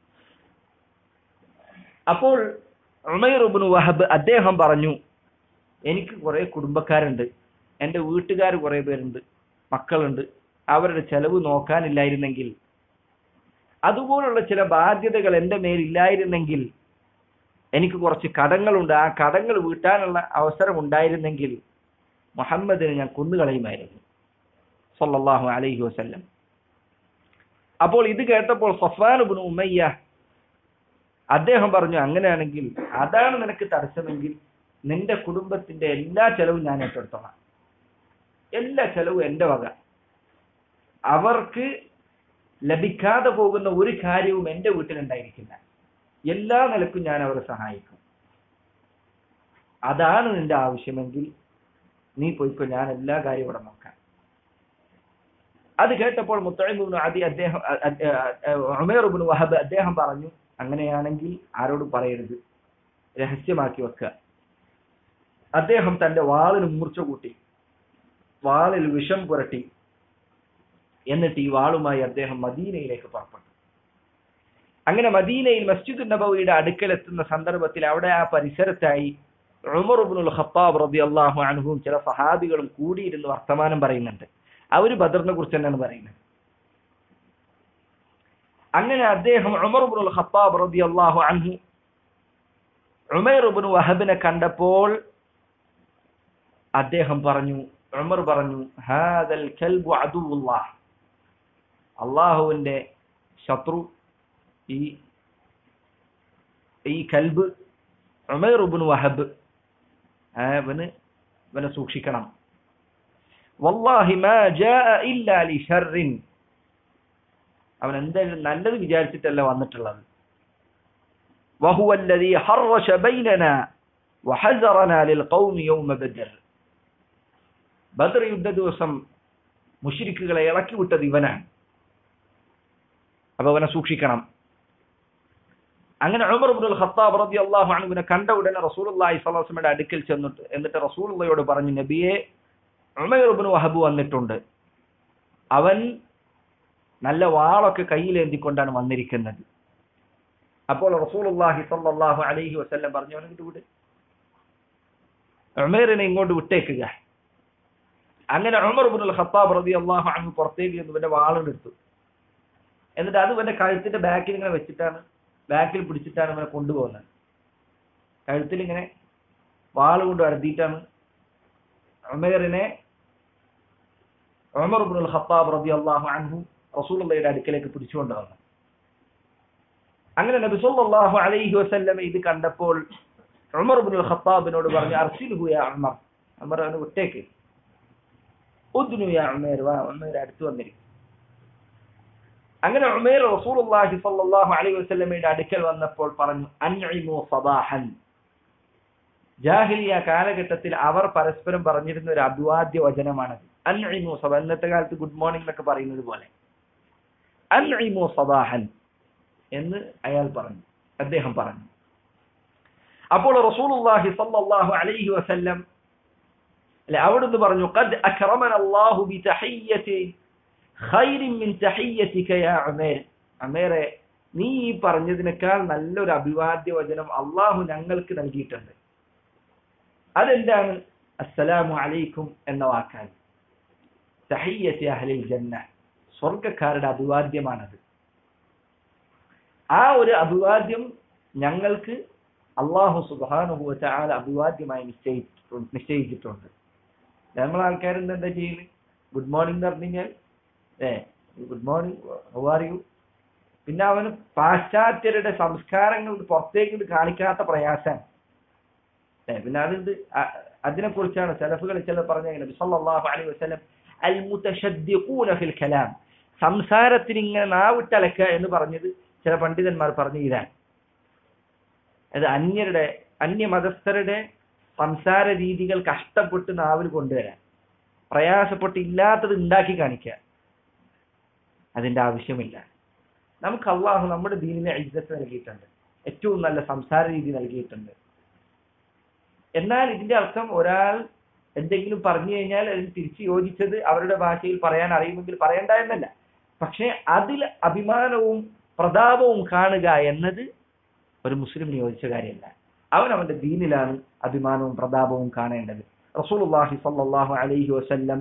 അപ്പോൾ ഉമൈറുബിന് വഹബ് അദ്ദേഹം പറഞ്ഞു എനിക്ക് കുറെ കുടുംബക്കാരുണ്ട് എൻ്റെ വീട്ടുകാർ കുറെ പേരുണ്ട് മക്കളുണ്ട് അവരുടെ ചെലവ് നോക്കാനില്ലായിരുന്നെങ്കിൽ അതുപോലുള്ള ചില ബാധ്യതകൾ എൻ്റെ മേലില്ലായിരുന്നെങ്കിൽ എനിക്ക് കുറച്ച് കടങ്ങളുണ്ട് ആ കടങ്ങൾ വീട്ടാനുള്ള അവസരം ഉണ്ടായിരുന്നെങ്കിൽ മുഹമ്മദിനെ ഞാൻ കൊന്നുകളയുമായിരുന്നു സല്ലല്ലാഹു അലൈഹി വസല്ലം അപ്പോൾ ഇത് കേട്ടപ്പോൾ സഫാനുബിന് ഉമ്മയ്യ അദ്ദേഹം പറഞ്ഞു അങ്ങനെയാണെങ്കിൽ അതാണ് നിനക്ക് തടസ്സമെങ്കിൽ നിന്റെ കുടുംബത്തിന്റെ എല്ലാ ചെലവും ഞാൻ ഏറ്റെടുത്തോളാം എല്ലാ ചെലവും എന്റെ വക അവർക്ക് ലഭിക്കാതെ പോകുന്ന ഒരു കാര്യവും എന്റെ വീട്ടിലുണ്ടായിരിക്കില്ല എല്ലാ നിലക്കും ഞാൻ അവരെ സഹായിക്കും അതാണ് നിന്റെ ആവശ്യമെങ്കിൽ നീ പോയിക്കോ ഞാൻ എല്ലാ കാര്യവും ഇവിടെ നോക്കാം അത് കേട്ടപ്പോൾ മുത്തഴിബിന് അതി അദ്ദേഹം ഉമേറുബിന് വഹബ് അദ്ദേഹം പറഞ്ഞു അങ്ങനെയാണെങ്കിൽ ആരോടും പറയരുത് രഹസ്യമാക്കി വെക്കുക അദ്ദേഹം തന്റെ വാളിന് മൂർച്ച കൂട്ടി വാളിൽ വിഷം പുരട്ടി എന്നിട്ട് ഈ വാളുമായി അദ്ദേഹം മദീനയിലേക്ക് പുറപ്പെട്ടു അങ്ങനെ മദീനയിൽ മസ്ജിദ് നബവിയുടെ അടുക്കൽ എത്തുന്ന സന്ദർഭത്തിൽ അവിടെ ആ പരിസരത്തായി ഉമർ ഇബ്നുൽ ഖത്താബ് റളിയല്ലാഹു അൻഹുവും ചില സഹാബികളും കൂടിയിരുന്ന് വർത്തമാനം പറയുന്നുണ്ട് അവര് ബദറിനെ കുറിച്ച് തന്നെയാണ് പറയുന്നത് അങ്ങനെ അദ്ദേഹം ഉമർ ഇബ്നുൽ ഖത്താബ് റളിയല്ലാഹു അൻഹു ഉമൈർ ഇബ്നു വഹബിനെ കണ്ടപ്പോൾ അദ്ദേഹം പറഞ്ഞു ഉമർ പറഞ്ഞു ഹാദൽ കൽബു അദുവുല്ലാഹ് അള്ളാഹുവിന്റെ ശത്രു ഈ ഈ കൽബ് ഉമൈർ ഇബ്നു വഹബ് അവന് ഇവനെ സൂക്ഷിക്കണം വല്ലാഹി മാ ജാഅ ഇല്ലാ ലിശർറിൻ അവൻ എന്തായാലും നല്ലത് വിചാരിച്ചിട്ടല്ല വന്നിട്ടുള്ളത് وهو الذي حرش بيننا وحذرنا للقوم يوم بدر ബദർ യുദ്ധ ദിവസം മുഷിരിക്കുകളെ ഇളക്കി വിട്ടത് ഇവനാണ് അപ്പൊ അവനെ സൂക്ഷിക്കണം അങ്ങനെ ഉമർ ഇബ്നുൽ ഖത്താബ് റളിയല്ലാഹു അൻഹുവിനെ കണ്ട ഉടനെ റസൂലുള്ളാഹി സ്വല്ലല്ലാഹു അലൈഹി വസല്ലമയുടെ അടുക്കൽ ചെന്നിട്ട് എന്നിട്ട് റസൂലുള്ളാഹിയോട് പറഞ്ഞു നബിയെ ഉമൈർ ഇബ്നു വഹബ് വന്നിട്ടുണ്ട് അവൻ നല്ല വാളൊക്കെ കയ്യിലേന്തിക്കൊണ്ടാണ് വന്നിരിക്കുന്നത് അപ്പോൾ റസൂലുള്ളാഹി സ്വല്ലല്ലാഹു അലൈഹി വസല്ലം പറഞ്ഞു അവനെ വിട്ട് ഉമേറിനെ ഇങ്ങോട്ട് വിട്ടേക്കുക അങ്ങനെ ഉമർ ഇബ്നുൽ ഖത്താബ് റളിയല്ലാഹു അൻഹു പുറത്തേക്ക് ചെന്ന് ഇവന്റെ വാളെടുത്തു എന്നിട്ട് അത് ഇവന്റെ കഴുത്തിന്റെ ബാക്കിൽ ഇങ്ങനെ വെച്ചിട്ടാണ് ബാക്കിൽ പിടിച്ചിട്ടാണ് ഇവനെ കൊണ്ടുപോകുന്നത് കഴുത്തിൽ ഇങ്ങനെ വാള് കൊണ്ട് അടത്തിയിട്ടാണ് ഉമേറിനെ ഉമർ ഇബ്നുൽ ഖത്താബ് റളിയല്ലാഹു അൻഹു റസൂലുള്ളാഹിയുടെ അടുക്കലേക്ക് പിടിച്ചുകൊണ്ട് വന്നു അങ്ങനെ നബി സല്ലല്ലാഹു അലൈഹി വസല്ലം ഇത് കണ്ടപ്പോൾ ഉമർ ഇബ്നുൽ ഖത്താബിനോട് പറഞ്ഞു അർസിൽഹു യാ ഉമർ ഉമർ അവനെ വിട്ടേക്ക് ഉദ്നു യാ ഉമേർ വാ ഉമേർ അടുത്ത് വന്നിരിക്കും അങ്ങനെ ഉമേർ റസൂലുള്ളാഹി സ്വല്ലല്ലാഹു അലൈഹി വസല്ലമയുടെ അടുക്കൽ വന്നപ്പോൾ പറഞ്ഞു അൻഇമു സബാഹൻ ജാഹിലിയ കാലഘട്ടത്തിൽ അവർ പരസ്പരം പറഞ്ഞിരുന്ന ഒരു അഭിവാദ്യ വചനമാണത് അൻഇമു സബ ഇന്നത്തെ കാലത്ത് ഗുഡ് മോർണിംഗ് എന്നൊക്കെ പറയുന്നത് പോലെ അൻഇമു സബാഹൻ എന്ന് അയാൾ പറഞ്ഞു അദ്ദേഹം പറഞ്ഞു അപ്പോൾ റസൂലുള്ളാഹി സ്വല്ലല്ലാഹു അലൈഹി വസല്ലം അല്ലെ അവിടുന്ന് പറഞ്ഞു ഖദ് അക്രമന അല്ലാഹു ബി തഹിയ്യതി ഖൈറിൻ മിൻ തഹിയ്യതിക യാ ഉമൈർ ഉമൈറെ നീ ഈ പറഞ്ഞതിനേക്കാൾ നല്ലൊരു അഭിവാദ്യ വചനം അള്ളാഹു ഞങ്ങൾക്ക് നൽകിയിട്ടുണ്ട് അതെന്താണ് അസ്സലാമു അലൈക്കും എന്ന വാക്കാണ് തഹിയ്യത്തി അഹ്ലിൽ ജന്ന സ്വർഗക്കാരുടെ അഭിവാദ്യമാണത് ആ ഒരു അഭിവാദ്യം ഞങ്ങൾക്ക് അള്ളാഹു സുബാനുഭവ ചാല അഭിവാദ്യമായി നിശ്ചയിച്ചിട്ടുണ്ട് നിശ്ചയിച്ചിട്ടുണ്ട് നമ്മൾ ആൾക്കാരെന്താ എന്താ ചെയ്യുന്നത് ഗുഡ് മോർണിംഗ് എന്ന് പറഞ്ഞു കഴിഞ്ഞാൽ ഏ good morning how are you പിന്നെ അവന് പാശ്ചാത്യരുടെ സംസ്കാരങ്ങൾ പുറത്തേക്ക് കാണിക്കാത്ത പ്രയാസം ഏ പിന്നെ അതുണ്ട് അതിനെ കുറിച്ചാണ് സെലഫുകൾ ചില പറഞ്ഞ നബി സല്ലല്ലാഹു അലൈഹി വസല്ലം അൽ മുതശദ്ദിഖൂന ഫിൽ കലാം സംസാരത്തിന് ഇങ്ങനെ നാവിട്ടലക്കുക എന്ന് പറഞ്ഞത് ചില പണ്ഡിതന്മാർ പറഞ്ഞു ഇതാണ് അത് അന്യരുടെ അന്യമതസ്ഥരുടെ സംസാര രീതികൾ കഷ്ടപ്പെട്ട് നാവിൽ കൊണ്ടുവരാൻ പ്രയാസപ്പെട്ട് ഇല്ലാത്തത് ഉണ്ടാക്കി കാണിക്കുക അതിന്റെ ആവശ്യമില്ല നമുക്ക് അള്ളാഹു നമ്മുടെ ദീനിനെ ഇജ്ജത്ത് നൽകിയിട്ടുണ്ട് ഏറ്റവും നല്ല സംസാര രീതി നൽകിയിട്ടുണ്ട് എന്നാൽ ഇതിന്റെ അർത്ഥം ഒരാൾ എന്തെങ്കിലും പറഞ്ഞു കഴിഞ്ഞാൽ അതിന് തിരിച്ചു യോജിച്ചത് അവരുടെ ഭാഷയിൽ പറയാൻ അറിയുമെങ്കിൽ പറയണ്ട എന്നല്ല പക്ഷെ അതിൽ അഭിമാനവും പ്രതാപവും കാണുക എന്നത് ഒരു മുസ്ലിമിന് യോജിച്ച കാര്യമല്ല അവൻ അവന്റെ ദീനിലാണ് അഭിമാനവും പ്രതാപവും കാണേണ്ടത് റസൂലുള്ളാഹി സ്വല്ലല്ലാഹു അലൈഹി വസല്ലം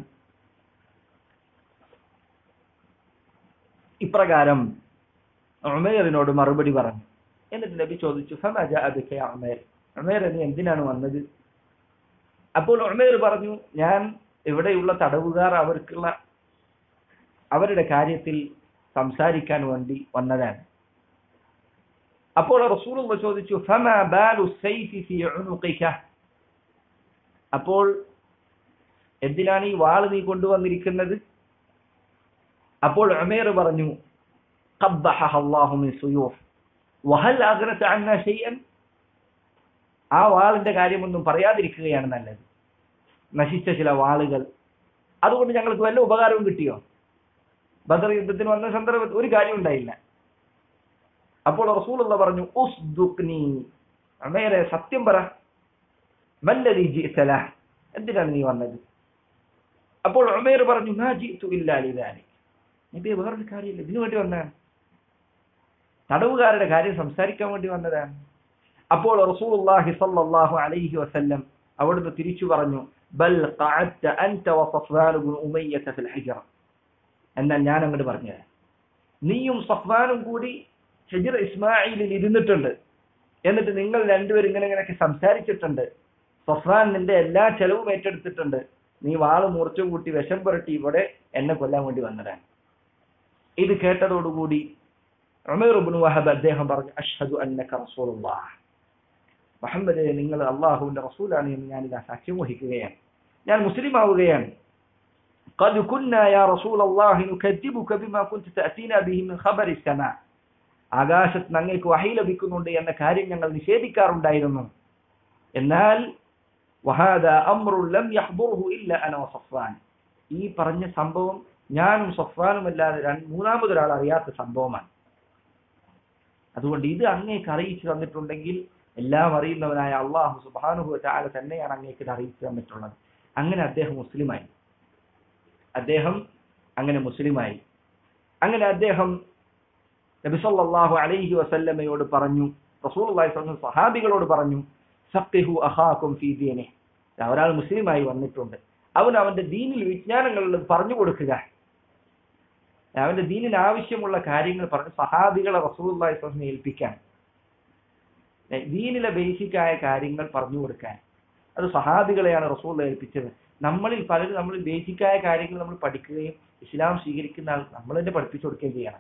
ഇപ്രകാരം ഉമേറിനോട് മറുപടി പറഞ്ഞു എന്നിട്ട് നബി ചോദിച്ചു ഫമാ ജാഅ ബിക യാ ഉമേർ ഉമേർ നീ എന്തിനാണ് വന്നത് അപ്പോൾ ഉമേർ പറഞ്ഞു ഞാൻ ഇവിടെയുള്ള തടവുകാർ അവർക്കുള്ള അവരുടെ കാര്യത്തിൽ സംസാരിക്കാൻ വേണ്ടി വന്നതാണ് അപ്പോൾ റസൂലുള്ള ചോദിച്ചു ഫമാ ബാലു സൈഫി ഫി ഉനുഖിക അപ്പോൾ എന്തിനാണ് ഈ വാൾ നീ കൊണ്ടുവന്നിരിക്കുന്നത് അപ്പോൾ ഉമേർ പറഞ്ഞു قبحها الله من سيوف وهل أغنت عنا شيئا ആ വാളിന്റെ കാര്യമൊന്നും പറയാതിരിക്കുകയാണ് നല്ലത് നശിച്ച ചില വാളുകൾ അതുകൊണ്ട് ഞങ്ങൾക്ക് വല്ല ഉപകാരവും കിട്ടിയോ ബദർ യുദ്ധത്തിന് വന്ന സന്ദർഭത്തിൽ ഒരു കാര്യം ഉണ്ടായില്ല അപ്പോൾ റസൂലുള്ള പറഞ്ഞു ഉസ്ദുഖ്നി ഉമേരെ സത്യം പറ മല്ലതി ജിഅ്തല എന്തിനാണ് നീ വന്നത് അപ്പോൾ ഉമേർ പറഞ്ഞു മാ ജിഅ്തു ഇല്ലാ ലിദാലിക് നബിയെ വേറൊരു കാര്യമില്ല ഇതിനു വേണ്ടി വന്നതാണ് തടവുകാരുടെ കാര്യം സംസാരിക്കാൻ വേണ്ടി വന്നതാണ് അപ്പോൾ റസൂലുള്ളാഹി സ്വല്ലല്ലാഹു അലൈഹി വസല്ലം അവിടുന്ന് തിരിച്ചു പറഞ്ഞു ബൽ ഖഅദ്ത അൻത വസഫ്വാൻ ഇബ്നു ഉമയ്യത ഫിൽ ഹിജ്റ എന്നാൽ ഞാൻ അങ്ങോട്ട് പറഞ്ഞുതരാം നീയും സഫ്വാനും കൂടി ഹിജ്റ ഇസ്മായിലിൽ ഇരുന്നിട്ടുണ്ട് എന്നിട്ട് നിങ്ങൾ രണ്ടുപേരും ഇങ്ങനെ ഇങ്ങനെയൊക്കെ സംസാരിച്ചിട്ടുണ്ട് സഫ്വാൻ നിന്റെ എല്ലാ ചെലവും ഏറ്റെടുത്തിട്ടുണ്ട് നീ വാള് മുറിച്ചു കൂട്ടി വിഷം പുരട്ടി ഇവിടെ എന്നെ കൊല്ലാൻ വേണ്ടി വന്നതാണ് ഇത് കേട്ടതോടുകൂടി ഉമേർ ഇബ്നു വഹബ് അദ്ദേഹം പറഞ്ഞു അഷ്ഹദു അന്നക റസൂലുള്ളാഹ് മുഹമ്മദ് നിങ്ങൾ അള്ളാഹുവിന്റെ റസൂലാണ് എന്ന് ഞാൻ ഇതാ സാക്ഷ്യം വഹിക്കുകയാണ് ഞാൻ മുസ്ലിം ആവുകയാണ് قد كنا يا رسول الله نكذبك بما كنت تأتينا به من خبر السماء ആകാശത്ത് നിന്ന് അങ്ങേക്ക് വഹി ലഭിക്കുന്നുണ്ട് എന്ന കാര്യം ഞങ്ങൾ നിഷേധിക്കാറുണ്ടായിരുന്നു എന്നാൽ വഹാദ അമ്രുൻ ലം യഹ്ദുറുഹു ഇല്ല അന വസഫ്വാൻ ഈ പറഞ്ഞ സംഭവം ഞാനും സഫ്വാനും അല്ലാതെ രണ്ട് മൂന്നാമതൊരാൾ അറിയാത്ത സംഭവമാണ് അതുകൊണ്ട് ഇത് അങ്ങേക്ക് അറിയിച്ചു തന്നിട്ടുണ്ടെങ്കിൽ എല്ലാം അറിയുന്നവനായ അള്ളാഹു സുബാനുഹു താല തന്നെയാണ് അങ്ങേക്ക് ഇത് അറിയിച്ചു തന്നിട്ടുള്ളത് അങ്ങനെ അദ്ദേഹം മുസ്ലിമായി അദ്ദേഹം അങ്ങനെ മുസ്ലിമായി അങ്ങനെ അദ്ദേഹം നബി സല്ലല്ലാഹു അലൈഹി വസല്ലമയോട് പറഞ്ഞു റസൂലുള്ളാഹി സ്വല്ലല്ലാഹു സഹാബികളോട് പറഞ്ഞു സഖിഹു അഹാക്കും ഫീ ദീനിഹി ഒരാൾ മുസ്ലിമായി വന്നിട്ടുണ്ട് അവൻ അവന്റെ ദീനിൽ വിജ്ഞാനങ്ങൾ പറഞ്ഞു കൊടുക്കുക അവന്റെ ദീനിന് ആവശ്യമുള്ള കാര്യങ്ങൾ പറഞ്ഞ് സഹാബികളെ റസൂലുള്ളാഹി സ്വല്ലല്ലാഹു ഏൽപ്പിക്കാൻ ദീനിലെ ബേസിക് ആയ കാര്യങ്ങൾ പറഞ്ഞു കൊടുക്കാൻ അത് സഹാബികളെയാണ് റസൂൽ ഏൽപ്പിച്ചത് നമ്മളിൽ പലരും നമ്മൾ ബേസിക് ആയ കാര്യങ്ങൾ നമ്മൾ പഠിക്കുകയും ഇസ്ലാം സ്വീകരിക്കുന്ന ആൾ നമ്മൾ തന്നെ പഠിപ്പിച്ചു കൊടുക്കുകയും ചെയ്യണം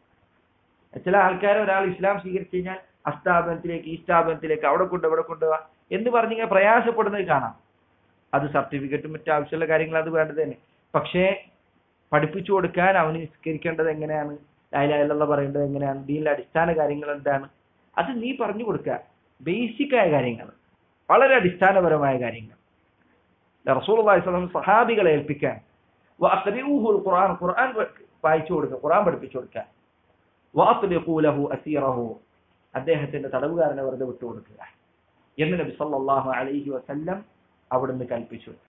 ചില ആൾക്കാർ ഒരാൾ ഇസ്ലാം സ്വീകരിച്ചു കഴിഞ്ഞാൽ ആ സ്ഥാപനത്തിലേക്ക് ഈ സ്ഥാപനത്തിലേക്ക് അവിടെ കൊണ്ട് ഇവിടെ കൊണ്ടുപോവാ എന്ന് പറഞ്ഞിങ്ങനെ പ്രയാസപ്പെടുന്നത് കാണാം അത് സർട്ടിഫിക്കറ്റും മറ്റു ആവശ്യമുള്ള കാര്യങ്ങൾ അത് വേണ്ടത് തന്നെ പക്ഷേ പഠിപ്പിച്ചു കൊടുക്കാൻ അവന് നിസ്കരിക്കേണ്ടത് എങ്ങനെയാണ് ലായിലുള്ള പറയേണ്ടത് എങ്ങനെയാണ് ദീനിലെ അടിസ്ഥാന കാര്യങ്ങൾ എന്താണ് അത് നീ പറഞ്ഞു കൊടുക്കുക ബേസിക് ആയ കാര്യങ്ങൾ വളരെ അടിസ്ഥാനപരമായ കാര്യങ്ങൾ റസൂലുള്ളാഹി സ്വല്ലം സഹാബികളെ ഏൽപ്പിക്കാൻ വഅഖ്രിഊഹുൽ ഖുർആൻ ഖുർആൻ വായിച്ചു കൊടുക്കുക ഖുർആൻ പഠിപ്പിച്ചു കൊടുക്കുക വഅത്ലിഖൂ ലഹു അസീറഹു അദ്ദേഹത്തിന്റെ തടവുകാരനെ വെറുതെ വിട്ടുകൊടുക്കുക എന്ന് നബി സല്ലല്ലാഹു അലൈഹി വസല്ലം അവിടുന്ന് കൽപ്പിച്ചു